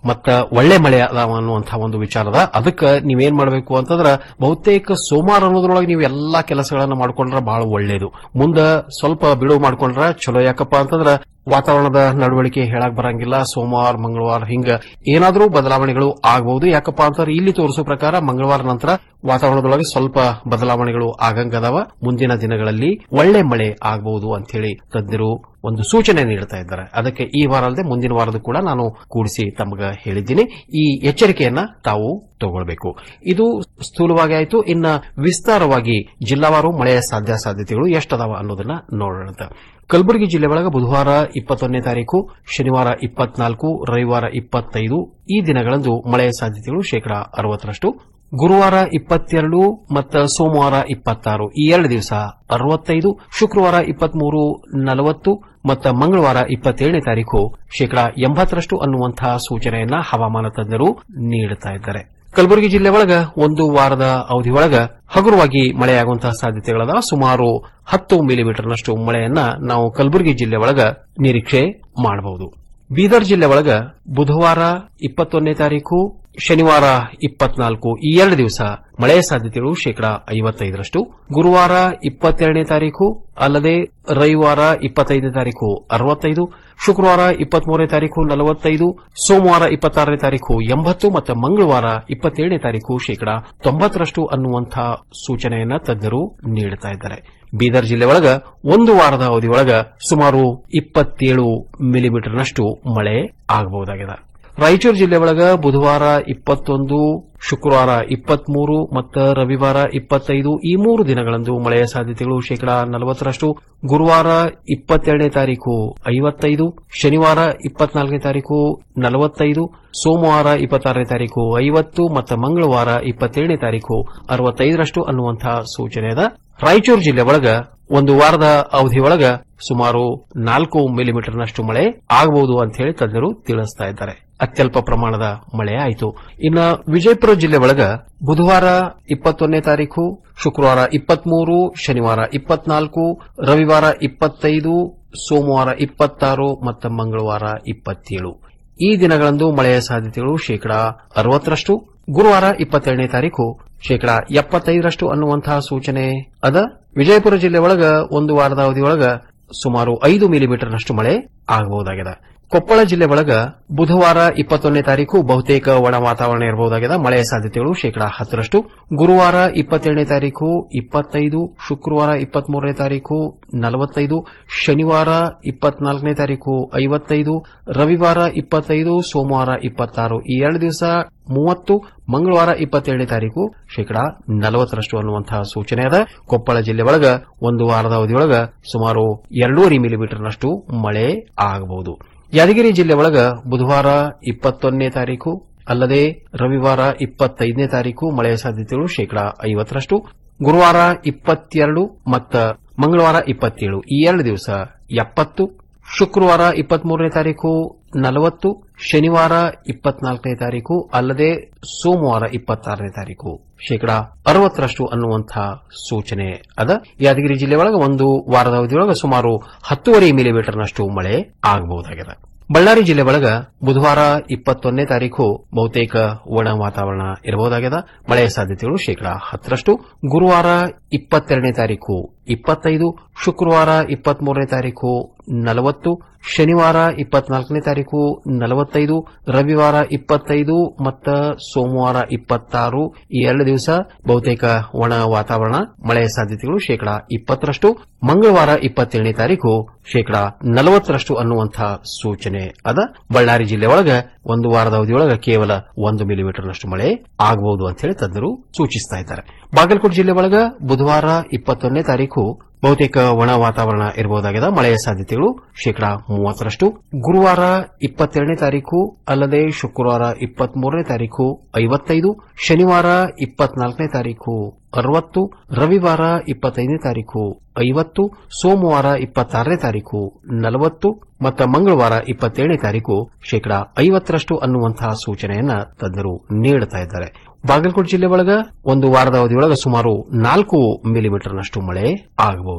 ಮತ್ತ ಒಳ್ಳೆ ಮಳೆ ಅದಾವ ಅನ್ನುವಂತಹ ಒಂದು ವಿಚಾರದ ಅದಕ್ಕೆ ನೀವೇನ್ ಮಾಡಬೇಕು ಅಂತಂದ್ರ ಬಹುತೇಕ ಸೋಮವಾರ ಅನ್ನೋದ್ರೊಳಗೆ ನೀವು ಎಲ್ಲಾ ಕೆಲಸಗಳನ್ನ ಮಾಡ್ಕೊಂಡ್ರ ಬಹಳ ಒಳ್ಳೇದು ಮುಂದ ಸ್ವಲ್ಪ ಬಿಡುವು ಮಾಡ್ಕೊಂಡ್ರ ಚಲೋ ಯಾಕಪ್ಪ ಅಂತಂದ್ರ ವಾತಾವರಣದ ನಡವಳಿಕೆ ಹೇಳಕ್ ಬರಂಗಿಲ್ಲ ಸೋಮವಾರ ಮಂಗಳವಾರ ಹಿಂಗ ಏನಾದ್ರೂ ಬದಲಾವಣೆಗಳು ಆಗಬಹುದು ಯಾಕಪ್ಪ ಅಂತಂದ್ರೆ ಇಲ್ಲಿ ತೋರಿಸೋ ಪ್ರಕಾರ ಮಂಗಳವಾರ ನಂತರ ವಾತಾವರಣದೊಳಗೆ ಸ್ವಲ್ಪ ಬದಲಾವಣೆಗಳು ಆಗಂಗದಾವ ಮುಂದಿನ ದಿನಗಳಲ್ಲಿ ಒಳ್ಳೆ ಮಳೆ ಆಗಬಹುದು ಅಂತ ಹೇಳಿ ತಜ್ಞರು ಒಂದು ಸೂಚನೆ ನೀಡ್ತಾ ಇದ್ದಾರೆ ಅದಕ್ಕೆ ಈ ವಾರ ಅಲ್ಲದೆ ಮುಂದಿನ ವಾರದ ಕೂಡ ನಾನು ಕೂಡಿಸಿ ತಮಗ ಹೇಳಿದ್ದೀನಿ ಈ ಎಚ್ಚರಿಕೆಯನ್ನ ತಾವು ತಗೊಳ್ಬೇಕು ಇದು ಸ್ಥೂಲವಾಗಿ ಆಯಿತು ಇನ್ನ ವಿಸ್ತಾರವಾಗಿ ಜಿಲ್ಲಾವಾರು ಮಳೆಯ ಸಾಧ್ಯಾಸಾಧ್ಯತೆಗಳು ಎಷ್ಟದಾವ ಅನ್ನೋದನ್ನ ನೋಡೋಣ ಅಂತ. ಕಲಬುರಗಿ ಜಿಲ್ಲೆ ಒಳಗ ಬುಧವಾರ ಇಪ್ಪತ್ತೊಂದನೇ ತಾರೀಕು ಶನಿವಾರ ಇಪ್ಪತ್ನಾಲ್ಕು ರವಿವಾರ ಇಪ್ಪತ್ತೈದು ಈ ದಿನಗಳಂದು ಮಳೆಯ ಸಾಧ್ಯತೆಗಳು ಶೇಕಡಾ ಅರವತ್ತರಷ್ಟು ಗುರುವಾರ ಇಪ್ಪತ್ತೆರಡು ಮತ್ತು ಸೋಮವಾರ ಇಪ್ಪತ್ತಾರು ಈ ಎರಡು ದಿವಸ ಅರವತ್ತೈದು ಶುಕ್ರವಾರ ಇಪ್ಪತ್ಮೂರು ನಲವತ್ತು ಮತ್ತು ಮಂಗಳವಾರ ಇಪ್ಪತ್ತೇಳನೇ ತಾರೀಕು ಶೇಕಡಾ ಎಂಬತ್ತರಷ್ಟು ಅನ್ನುವಂತಹ ಸೂಚನೆಯನ್ನ ಹವಾಮಾನ ತಜ್ಞರು ನೀಡುತ್ತಾ ಇದ್ದಾರೆ ಕಲಬುರಗಿ ಜಿಲ್ಲೆ ಒಳಗ ಒಂದು ವಾರದ ಅವಧಿ ಒಳಗ ಹಗುರವಾಗಿ ಮಳೆಯಾಗುವಂತಹ ಸಾಧ್ಯತೆಗಳದಾವ ಸುಮಾರು ಹತ್ತು ಮಿಲಿಮೀಟರ್ನಷ್ಟು ಮಳೆಯನ್ನ ನಾವು ಕಲಬುರಗಿ ಜಿಲ್ಲೆ ಒಳಗ ನಿರೀಕ್ಷೆ ಮಾಡಬಹುದು ಬೀದರ್ ಜಿಲ್ಲೆ ಒಳಗ ಬುಧವಾರ ಇಪ್ಪತ್ತೊಂದನೇ ತಾರೀಕು ಶನಿವಾರ ಇಪ್ಪತ್ನಾಲ್ಕು ಈ ಎರಡು ದಿವಸ ಮಳೆಯ ಸಾಧ್ಯತೆಗಳು ಶೇಕಡಾ ಐವತ್ತೈದರಷ್ಟು ಗುರುವಾರ ಇಪ್ಪತ್ತೆರಡನೇ ತಾರೀಕು ಅಲ್ಲದೆ ರವಿವಾರ ಇಪ್ಪತ್ತೈದನೇ ತಾರೀಕು ಅರವತ್ತೈದು ಶುಕ್ರವಾರ ಇಪ್ಪತ್ಮೂರನೇ ತಾರೀಕು ನಲವತ್ತೈದು ಸೋಮವಾರ ಇಪ್ಪತ್ತಾರನೇ ತಾರೀಕು ಎಂಬತ್ತು ಮತ್ತು ಮಂಗಳವಾರ ಇಪ್ಪತ್ತೇಳನೇ ತಾರೀಕು ಶೇಕಡಾ ತೊಂಬತ್ತರಷ್ಟು ಅನ್ನುವಂತಹ ಸೂಚನೆಯನ್ನ ತಜ್ಞರು ನೀಡುತ್ತಾ ಇದ್ದಾರೆ ಬೀದರ್ ಜಿಲ್ಲೆ ಒಳಗ ಒಂದು ವಾರದ ಅವಧಿ ಒಳಗ ಸುಮಾರು ಇಪ್ಪತ್ತೇಳು ಮಿಲಿಮೀಟರ್ನಷ್ಟು ಮಳೆ ಆಗಬಹುದಾಗಿದೆ ರಾಯಚೂರು ಜಿಲ್ಲೆ ಒಳಗ ಬುಧವಾರ ಇಪ್ಪತ್ತೊಂದು ಶುಕ್ರವಾರ ಇಪ್ಪತ್ಮೂರು ಮತ್ತು ರವಿವಾರ ಇಪ್ಪತ್ತೈದು ಈ ಮೂರು ದಿನಗಳಂದು ಮಳೆಯ ಸಾಧ್ಯತೆಗಳು ಶೇಕಡಾ ನಲವತ್ತರಷ್ಟು ಗುರುವಾರ ಇಪ್ಪತ್ತೆರಡನೇ ತಾರೀಕು ಐವತ್ತೈದು ಶನಿವಾರ ಇಪ್ಪತ್ನಾಲ್ಕನೇ ತಾರೀಕು ನಲವತ್ತೈದು ಸೋಮವಾರ ಇಪ್ಪತ್ತಾರನೇ ತಾರೀಕು ಐವತ್ತು ಮತ್ತು ಮಂಗಳವಾರ ಇಪ್ಪತ್ತೇಳನೇ ತಾರೀಕು ಅರವತ್ತೈದರಷ್ಟು ಅನ್ನುವಂತಹ ಸೂಚನೆ ಅದ ರಾಯಚೂರು ಜಿಲ್ಲೆ ಒಳಗ ಒಂದು ವಾರದ ಅವಧಿ ಒಳಗ ಸುಮಾರು ನಾಲ್ಕು ಮಿಲಿಮೀಟರ್ನಷ್ಟು ಮಳೆ ಆಗಬಹುದು ಅಂತ ಹೇಳಿ ತಜ್ಞರು ತಿಳಿಸ್ತಾ ಇದ್ದಾರೆ ಅತ್ಯಲ್ಪ ಪ್ರಮಾಣದ ಮಳೆ ಆಯಿತು ಇನ್ನ ವಿಜಯಪುರ ಜಿಲ್ಲೆ ಒಳಗ ಬುಧವಾರ ಇಪ್ಪತ್ತೊಂದನೇ ತಾರೀಕು ಶುಕ್ರವಾರ ಇಪ್ಪತ್ಮೂರು ಶನಿವಾರ ಇಪ್ಪತ್ನಾಲ್ಕು ರವಿವಾರ ಇಪ್ಪತ್ತೈದು ಸೋಮವಾರ ಇಪ್ಪತ್ತಾರು ಮತ್ತು ಮಂಗಳವಾರ ಇಪ್ಪತ್ತೇಳು ಈ ದಿನಗಳಂದು ಮಳೆಯ ಸಾಧ್ಯತೆಗಳು ಶೇಕಡಾ ಅರವತ್ತರಷ್ಟು ಗುರುವಾರ ಇಪ್ಪತ್ತೆರಡನೇ ತಾರೀಕು ಶೇಕಡಾ ಎಪ್ಪತ್ತೈದರಷ್ಟು ಅನ್ನುವಂತಹ ಸೂಚನೆ ಅದ ವಿಜಯಪುರ ಜಿಲ್ಲೆ ಒಳಗ ಒಂದು ವಾರದ ಅವಧಿ ಒಳಗ ಸುಮಾರು ಐದು ಮಿಲಿಮೀಟರ್ನಷ್ಟು ಮಳೆ ಆಗಬಹುದಾಗಿದೆ ಕೊಪ್ಪಳ ಜಿಲ್ಲೆ ಒಳಗ ಬುಧವಾರ ಇಪ್ಪತ್ತೊಂದನೇ ತಾರೀಕು ಬಹುತೇಕ ಒಣ ವಾತಾವರಣ ಇರಬಹುದಾಗಿದೆ ಮಳೆಯ ಸಾಧ್ಯತೆಗಳು ಶೇಕಡಾ ಹತ್ತರಷ್ಟು ಗುರುವಾರ ಇಪ್ಪತ್ತೇಳನೇ ತಾರೀಕು ಇಪ್ಪತ್ತೈದು ಶುಕ್ರವಾರ ಇಪ್ಪತ್ಮೂರನೇ ತಾರೀಕು ನಲವತ್ತೈದು ಶನಿವಾರ ಇಪ್ಪತ್ನಾಲ್ಕನೇ ತಾರೀಕು ಐವತ್ತೈದು ರವಿವಾರ ಇಪ್ಪತ್ತೈದು ಸೋಮವಾರ ಇಪ್ಪತ್ತಾರು ಈ ಎರಡು ದಿವಸ ಮೂವತ್ತು ಮಂಗಳವಾರ ಇಪ್ಪತ್ತೇಳನೇ ತಾರೀಕು ಶೇಕಡಾ ನಲವತ್ತರಷ್ಟು ಅನ್ನುವಂತಹ ಸೂಚನೆ ಅದ ಕೊಪ್ಪಳ ಜಿಲ್ಲೆ ಒಳಗ ಒಂದು ವಾರದ ಅವಧಿಯೊಳಗ ಸುಮಾರು ಎರಡೂವರೆ ಮಿಲಿಮೀಟರ್ನಷ್ಟು ಮಳೆ ಆಗಬಹುದು ಯಾದಗಿರಿ ಜಿಲ್ಲೆ ಒಳಗ ಬುಧವಾರ ಇಪ್ಪತ್ತೊಂದನೇ ತಾರೀಕು ಅಲ್ಲದೆ ರವಿವಾರ ಇಪ್ಪತ್ತೈದನೇ ತಾರೀಕು ಮಳೆಯ ಸಾಧ್ಯತೆಗಳು ಶೇಕಡಾ ಐವತ್ತರಷ್ಟು ಗುರುವಾರ ಇಪ್ಪತ್ತೆರಡು ಮತ್ತು ಮಂಗಳವಾರ ಇಪ್ಪತ್ತೇಳು ಈ ಎರಡು ದಿವಸ ಎಪ್ಪತ್ತು ಶುಕ್ರವಾರ ಇಪ್ಪತ್ಮೂರನೇ ತಾರೀಕು ನಲವತ್ತು ಶನಿವಾರ ಇಪ್ಪತ್ನಾಲ್ಕನೇ ತಾರೀಕು ಅಲ್ಲದೆ ಸೋಮವಾರ ಇಪ್ಪತ್ತಾರನೇ ತಾರೀಕು ಶೇಕಡಾ ಅರವತ್ತರಷ್ಟು ಅನ್ನುವಂತಹ ಸೂಚನೆ ಅದ ಯಾದಗಿರಿ ಜಿಲ್ಲೆ ಒಳಗೆ ಒಂದು ವಾರದ ಅವಧಿಯೊಳಗೆ ಸುಮಾರು ಹತ್ತುವರೆ ಮಿಲಿಮೀಟರ್ನಷ್ಟು ಮಳೆ ಆಗಬಹುದಾಗಿದೆ ಬಳ್ಳಾರಿ ಜಿಲ್ಲೆ ಒಳಗ ಬುಧವಾರ ಇಪ್ಪತ್ತೊಂದನೇ ತಾರೀಕು ಬಹುತೇಕ ಒಣ ವಾತಾವರಣ ಇರಬಹುದಾಗಿದೆ ಮಳೆಯ ಸಾಧ್ಯತೆಗಳು ಶೇಕಡಾ ಹತ್ತರಷ್ಟು ಗುರುವಾರ ಇಪ್ಪತ್ತೆರಡನೇ ತಾರೀಕು ಇಪ್ಪತ್ತೈದು ಶುಕ್ರವಾರ ಇಪ್ಪತ್ಮೂರನೇ ತಾರೀಕು ನಲವತ್ತು ಶನಿವಾರ ಇಪ್ಪತ್ನಾಲ್ಕನೇ ತಾರೀಕು ನಲವತ್ತೈದು ರವಿವಾರ ಇಪ್ಪತ್ತೈದು ಮತ್ತು ಸೋಮವಾರ ಇಪ್ಪತ್ತಾರು ಈ ಎರಡು ದಿವಸ ಬಹುತೇಕ ಒಣ ವಾತಾವರಣ ಮಳೆಯ ಸಾಧ್ಯತೆಗಳು ಶೇಕಡಾ ಇಪ್ಪತ್ತರಷ್ಟು ಮಂಗಳವಾರ ಇಪ್ಪತ್ತೇಳನೇ ತಾರೀಕು ಶೇಕಡಾ ನಲವತ್ತರಷ್ಟು ಅನ್ನುವಂತಹ ಸೂಚನೆ ಅದ ಬಳ್ಳಾರಿ ಜಿಲ್ಲೆ ಒಳಗ ಒಂದು ವಾರದ ಅವಧಿಯೊಳಗ ಕೇವಲ ಒಂದು ಮಿಲಿಮೀಟರ್ನಷ್ಟು ಮಳೆ ಆಗಬಹುದು ಅಂತ ಹೇಳಿ ತಜ್ಞರು ಸೂಚಿಸ್ತಾ ಇದ್ದಾರೆ ಬಾಗಲಕೋಟೆ ಜಿಲ್ಲೆ ಒಳಗ ಬುಧವಾರ ಇಪ್ಪತ್ತೊಂದನೇ ತಾರೀಕು ಬಹುತೇಕ ಒಣ ವಾತಾವರಣ ಇರಬಹುದಾಗಿದೆ ಮಳೆಯ ಸಾಧ್ಯತೆಗಳು ಶೇಕಡಾ ಮೂವತ್ತರಷ್ಟು ಗುರುವಾರ ಇಪ್ಪತ್ತೆರಡನೇ ತಾರೀಕು ಅಲ್ಲದೆ ಶುಕ್ರವಾರ ಇಪ್ಪತ್ಮೂರನೇ ತಾರೀಕು ಐವತ್ತೈದು ಶನಿವಾರ ಇಪ್ಪತ್ನಾಲ್ಕನೇ ತಾರೀಕು ಅರವತ್ತು ರವಿವಾರ ಇಪ್ಪತ್ತೈದನೇ ತಾರೀಕು ಐವತ್ತು ಸೋಮವಾರ ಇಪ್ಪತ್ತಾರನೇ ತಾರೀಕು ನಲವತ್ತು ಮತ್ತು ಮಂಗಳವಾರ ಇಪ್ಪತ್ತೇಳನೇ ತಾರೀಕು ಶೇಕಡಾ ಐವತ್ತರಷ್ಟು ಅನ್ನುವಂತಹ ಸೂಚನೆಯನ್ನ ತಜ್ಞರು ನೀಡುತ್ತಾ ಇದ್ದಾರೆ ಬಾಗಲಕೋಟೆ ಜಿಲ್ಲೆ ಒಳಗ ಒಂದು ವಾರದ ಅವಧಿಯೊಳಗ ಸುಮಾರು ನಾಲ್ಕು ಮಿಲಿಮೀಟರ್ನಷ್ಟು ಮಳೆ ಆಗಬಹುದು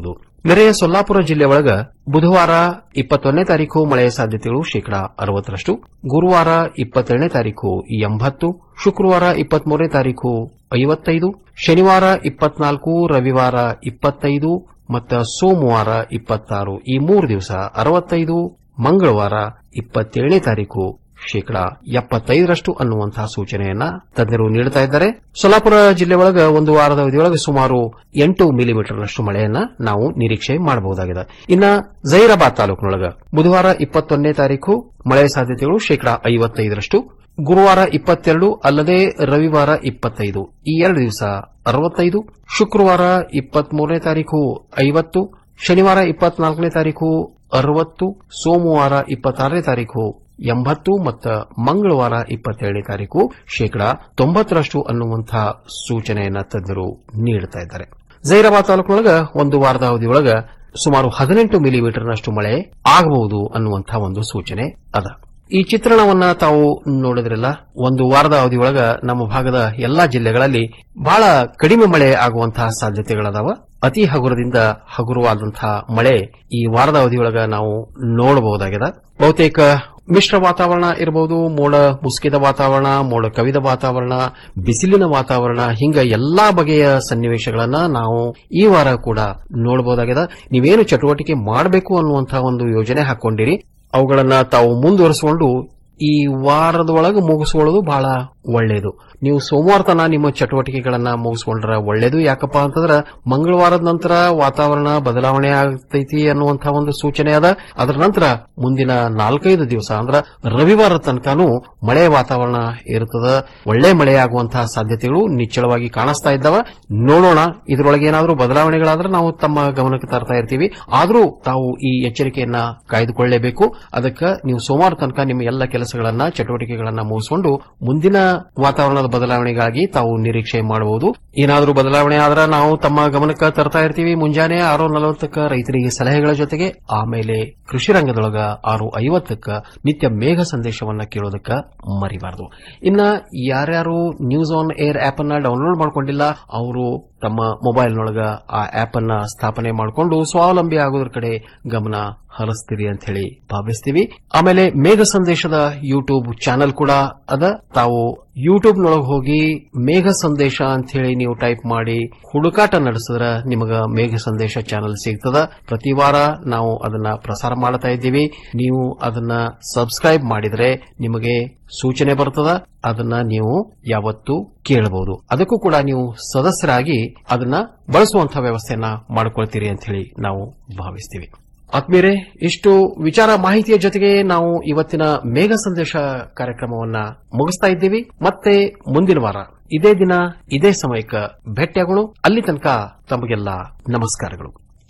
ನೆರೆಯ ಸೊಲ್ಲಾಪುರ ಜಿಲ್ಲೆ ಒಳಗ ಬುಧವಾರ ಇಪ್ಪತ್ತೊಂದನೇ ತಾರೀಕು ಮಳೆಯ ಸಾಧ್ಯತೆಗಳು ಶೇಕಡಾ ಅರವತ್ತರಷ್ಟು ಗುರುವಾರ ಇಪ್ಪತ್ತೆರಡನೇ ತಾರೀಕು ಎಂಬತ್ತು ಶುಕ್ರವಾರ ಇಪ್ಪತ್ಮೂರನೇ ತಾರೀಕು ಐವತ್ತೈದು ಶನಿವಾರ ಇಪ್ಪತ್ನಾಲ್ಕು ರವಿವಾರ ಇಪ್ಪತ್ತೈದು ಮತ್ತು ಸೋಮವಾರ ಇಪ್ಪತ್ತಾರು ಈ ಮೂರು ದಿವಸ ಅರವತ್ತೈದು ಮಂಗಳವಾರ ಇಪ್ಪತ್ತೇಳನೇ ತಾರೀಕು ಶೇಕಡಾ ಎಪ್ಪತ್ತೈದರಷ್ಟು ಅನ್ನುವಂತಹ ಸೂಚನೆಯನ್ನ ತಜ್ಞರು ನೀಡುತ್ತಾ ಇದ್ದಾರೆ ಸೊಲ್ಲಾಪುರ ಜಿಲ್ಲೆ ಒಳಗ ಒಂದು ವಾರದ ಅವಧಿಯೊಳಗೆ ಸುಮಾರು ಎಂಟು ಮಿಲಿಮೀಟರ್ನಷ್ಟು ಮಳೆಯನ್ನ ನಾವು ನಿರೀಕ್ಷೆ ಮಾಡಬಹುದಾಗಿದೆ ಇನ್ನ ಜೈರಾಬಾದ್ ತಾಲೂಕಿನೊಳಗ ಬುಧವಾರ ಇಪ್ಪತ್ತೊಂದನೇ ತಾರೀಕು ಮಳೆಯ ಸಾಧ್ಯತೆಗಳು ಶೇಕಡಾ ಐವತ್ತೈದರಷ್ಟು ಗುರುವಾರ ಇಪ್ಪತ್ತೆರಡು ಅಲ್ಲದೆ ರವಿವಾರ ಇಪ್ಪತ್ತೈದು ಈ ಎರಡು ದಿವಸ ಅರವತ್ತೈದು ಶುಕ್ರವಾರ ಇಪ್ಪತ್ಮೂರನೇ ತಾರೀಕು ಐವತ್ತು ಶನಿವಾರ ಇಪ್ಪತ್ನಾಲ್ಕನೇ ತಾರೀಕು ಅರವತ್ತು ಸೋಮವಾರ ಇಪ್ಪತ್ತಾರನೇ ತಾರೀಕು ಎಂಬತ್ತು ಮತ್ತು ಮಂಗಳವಾರ ಇಪ್ಪತ್ತೇಳನೇ ತಾರೀಕು ಶೇಕಡಾ ತೊಂಬತ್ತರಷ್ಟು ಅನ್ನುವಂತಹ ಸೂಚನೆಯನ್ನ ತಜ್ಞರು ನೀಡುತ್ತಾ ಇದ್ದಾರೆ ಜೈರಾಬಾದ್ ತಾಲೂಕಿನೊಳಗ ಒಂದು ವಾರದ ಅವಧಿಯೊಳಗ ಸುಮಾರು ಹದಿನೆಂಟು ಮಿಲಿಮೀಟರ್ನಷ್ಟು ಮಳೆ ಆಗಬಹುದು ಅನ್ನುವಂತಹ ಒಂದು ಸೂಚನೆ ಅದ ಈ ಚಿತ್ರಣವನ್ನ ತಾವು ನೋಡಿದ್ರಲ್ಲ ಒಂದು ವಾರದ ಅವಧಿಯೊಳಗ ನಮ್ಮ ಭಾಗದ ಎಲ್ಲಾ ಜಿಲ್ಲೆಗಳಲ್ಲಿ ಬಹಳ ಕಡಿಮೆ ಮಳೆ ಆಗುವಂತಹ ಸಾಧ್ಯತೆಗಳದಾವ ಅತಿ ಹಗುರದಿಂದ ಹಗುರವಾದಂತಹ ಮಳೆ ಈ ವಾರದ ಅವಧಿಯೊಳಗ ನಾವು ನೋಡಬಹುದಾಗಿದೆ ಬಹುತೇಕ ಮಿಶ್ರ ವಾತಾವರಣ ಇರಬಹುದು ಮೋಡ ಮುಸುಕಿದ ವಾತಾವರಣ ಮೋಡ ಕವಿದ ವಾತಾವರಣ ಬಿಸಿಲಿನ ವಾತಾವರಣ ಹಿಂಗ ಎಲ್ಲಾ ಬಗೆಯ ಸನ್ನಿವೇಶಗಳನ್ನ ನಾವು ಈ ವಾರ ಕೂಡ ನೋಡಬಹುದಾಗಿದೆ ನೀವೇನು ಚಟುವಟಿಕೆ ಮಾಡಬೇಕು ಅನ್ನುವಂತಹ ಒಂದು ಯೋಜನೆ ಹಾಕೊಂಡಿರಿ ಅವುಗಳನ್ನ ತಾವು ಮುಂದುವರಿಸಿಕೊಂಡು ಈ ವಾರದೊಳಗೆ ಮುಗಿಸ್ಕೊಳ್ಳೋದು ಬಹಳ ಒಳ್ಳೆಯದು ನೀವು ಸೋಮವಾರ ತನ ನಿಮ್ಮ ಚಟುವಟಿಕೆಗಳನ್ನ ಮುಗಿಸ್ಕೊಂಡ್ರ ಒಳ್ಳೇದು ಯಾಕಪ್ಪ ಅಂತಂದ್ರ ಮಂಗಳವಾರದ ನಂತರ ವಾತಾವರಣ ಬದಲಾವಣೆ ಆಗ್ತೈತಿ ಅನ್ನುವಂತಹ ಒಂದು ಸೂಚನೆ ಅದ ಅದರ ನಂತರ ಮುಂದಿನ ನಾಲ್ಕೈದು ದಿವಸ ಅಂದ್ರ ರವಿವಾರ ತನಕನೂ ಮಳೆ ವಾತಾವರಣ ಇರ್ತದ ಒಳ್ಳೆ ಮಳೆ ಆಗುವಂತಹ ಸಾಧ್ಯತೆಗಳು ನಿಚ್ಚಳವಾಗಿ ಕಾಣಿಸ್ತಾ ಇದ್ದಾವ ನೋಡೋಣ ಇದರೊಳಗೆ ಏನಾದರೂ ಬದಲಾವಣೆಗಳಾದ್ರೆ ನಾವು ತಮ್ಮ ಗಮನಕ್ಕೆ ತರ್ತಾ ಇರ್ತೀವಿ ಆದರೂ ತಾವು ಈ ಎಚ್ಚರಿಕೆಯನ್ನ ಕಾಯ್ದುಕೊಳ್ಳಲೇಬೇಕು ಅದಕ್ಕೆ ನೀವು ಸೋಮವಾರ ತನಕ ನಿಮ್ಮ ಎಲ್ಲ ಕೆಲಸಗಳನ್ನ ಚಟುವಟಿಕೆಗಳನ್ನ ಮುಗಿಸಿಕೊಂಡು ಮುಂದಿನ ವಾತಾವರಣದ ಬದಲಾವಣೆಗಾಗಿ ತಾವು ನಿರೀಕ್ಷೆ ಮಾಡಬಹುದು ಏನಾದರೂ ಬದಲಾವಣೆ ಆದ್ರೆ ನಾವು ತಮ್ಮ ಗಮನಕ್ಕೆ ತರ್ತಾ ಇರ್ತೀವಿ ಮುಂಜಾನೆ ಆರು ನಲವತ್ತಕ್ಕ ರೈತರಿಗೆ ಸಲಹೆಗಳ ಜೊತೆಗೆ ಆಮೇಲೆ ಕೃಷಿ ರಂಗದೊಳಗ ಆರು ಐವತ್ತಕ್ಕ ನಿತ್ಯ ಮೇಘ ಸಂದೇಶವನ್ನ ಕೇಳೋದಕ್ಕ ಮರಿಬಾರದು ಇನ್ನ ಯಾರ್ಯಾರು ನ್ಯೂಸ್ ಆನ್ ಏರ್ ಆಪ್ ಅನ್ನ ಡೌನ್ಲೋಡ್ ಮಾಡ್ಕೊಂಡಿಲ್ಲ ಅವರು ತಮ್ಮ ಮೊಬೈಲ್ನೊಳಗ ಆ ಆಪ್ ಅನ್ನ ಸ್ಥಾಪನೆ ಮಾಡಿಕೊಂಡು ಸ್ವಾವಲಂಬಿ ಆಗೋದ್ರ ಕಡೆ ಗಮನ ಹರಿಸ್ತೀರಿ ಅಂತ ಹೇಳಿ ಭಾವಿಸ್ತೀವಿ ಆಮೇಲೆ ಮೇಘ ಸಂದೇಶದ ಯೂಟ್ಯೂಬ್ ಚಾನೆಲ್ ಕೂಡ ಅದ ತಾವು ಯೂಟ್ಯೂಬ್ ನೊಳಗೆ ಹೋಗಿ ಮೇಘ ಸಂದೇಶ ಅಂತ ಹೇಳಿ ನೀವು ಟೈಪ್ ಮಾಡಿ ಹುಡುಕಾಟ ನಡೆಸಿದ್ರ ನಿಮಗ ಮೇಘ ಸಂದೇಶ ಚಾನೆಲ್ ಸಿಗ್ತದ ಪ್ರತಿ ವಾರ ನಾವು ಅದನ್ನ ಪ್ರಸಾರ ಮಾಡ್ತಾ ಇದ್ದೀವಿ ನೀವು ಅದನ್ನ ಸಬ್ಸ್ಕ್ರೈಬ್ ಮಾಡಿದ್ರೆ ನಿಮಗೆ ಸೂಚನೆ ಬರ್ತದ ಅದನ್ನ ನೀವು ಯಾವತ್ತು ಕೇಳಬಹುದು ಅದಕ್ಕೂ ಕೂಡ ನೀವು ಸದಸ್ಯರಾಗಿ ಅದನ್ನ ಬಳಸುವಂತಹ ವ್ಯವಸ್ಥೆಯನ್ನ ಮಾಡಿಕೊಳ್ತೀರಿ ಅಂತ ಹೇಳಿ ನಾವು ಭಾವಿಸ್ತೀವಿ ಆತ್ಮೀಯರೇ ಇಷ್ಟು ವಿಚಾರ ಮಾಹಿತಿಯ ಜೊತೆಗೆ ನಾವು ಇವತ್ತಿನ ಮೇಘ ಸಂದೇಶ ಕಾರ್ಯಕ್ರಮವನ್ನ ಮುಗಿಸ್ತಾ ಇದ್ದೀವಿ ಮತ್ತೆ ಮುಂದಿನ ವಾರ ಇದೇ ದಿನ ಇದೇ ಸಮಯಕ್ಕೆ ಭೇಟಿಯಾಗೋಣ ಅಲ್ಲಿ ತನಕ ತಮಗೆಲ್ಲ ನಮಸ್ಕಾರಗಳು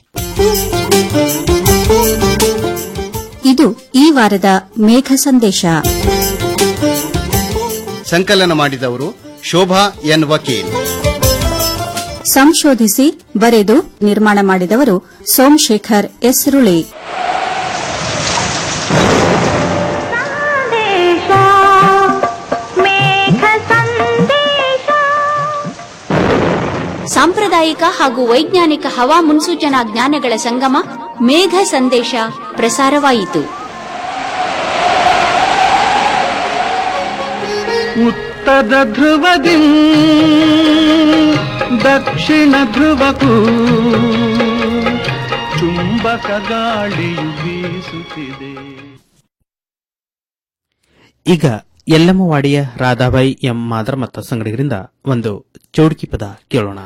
ಇದು ಈ ವಾರದ ಮೇಘ ಸಂದೇಶ ಸಂಕಲನ ಮಾಡಿದವರು ಶೋಭಾ ಎನ್ ವಕೀಲ್ ಸಂಶೋಧಿಸಿ ಬರೆದು ನಿರ್ಮಾಣ ಮಾಡಿದವರು ಸೋಮಶೇಖರ್ ಎಸ್ರುಳಿ ಸಾಂಪ್ರದಾಯಿಕ ಹಾಗೂ ವೈಜ್ಞಾನಿಕ ಹವಾ ಮುನ್ಸೂಚನಾ ಜ್ಞಾನಗಳ ಸಂಗಮ ಮೇಘ ಸಂದೇಶ ಪ್ರಸಾರವಾಯಿತು ಉತ್ತರ ಧ್ರುವದಿ ದಕ್ಷಿಣ ಧ್ರುವಕ್ಕೂ ಚುಂಬಕ ಗಾಳಿಯು ಬೀಸುತ್ತಿದೆ ಈಗ ಯಲ್ಲಮ್ಮವಾಡಿಯ ರಾಧಾಬಾಯಿ ಎಂ ಮಾದರ್ ಮತ್ತು ಸಂಗಡಿಗರಿಂದ ಒಂದು ಚೌಡ್ಕಿ ಪದ ಕೇಳೋಣ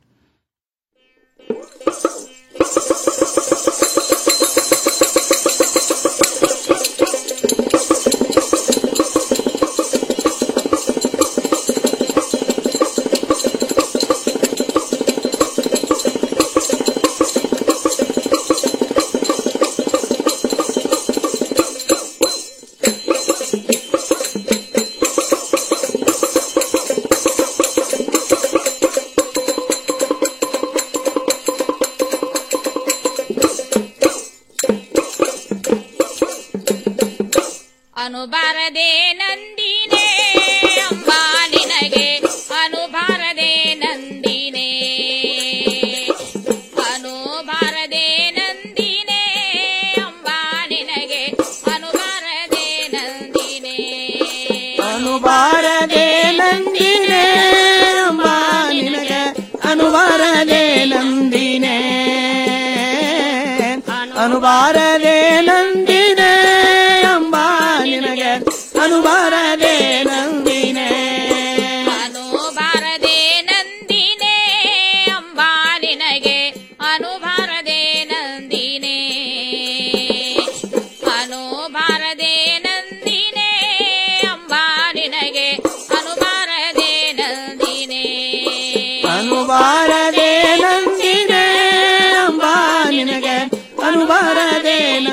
ಅನುಬಾರದೆ ನಂದಿನೇ ಅಂಬ ನಿನಗೆ ಅನುಬಾರದೆ ನಂದಿನೇ ಅನುಬಾರದೆ ಅನುಬಾರದೆ ನಂದಿನೇ ಅಂಬಾ ನಿನಗೆ ಅನುಬಾರದೆ ನಂದಿನೇ ಅನುಬಾರದೆ ನಂದಿನೇ ಅಂಬಾ ನಿನಗೆ ಅನುಬಾರದೆ ನಂದಿನೇ ಅನುಬಾರದೆ ನಂದಿನೇ ಅಂಬಾ ನಿನಗೆ ಅನುಬಾರದೆ ನಂದಿನೇ ಅನುಬಾರದೆ ನಂದಿನೇ ಅಂಬಾ ನಿನಗೆ ಅನುಬಾರದೆ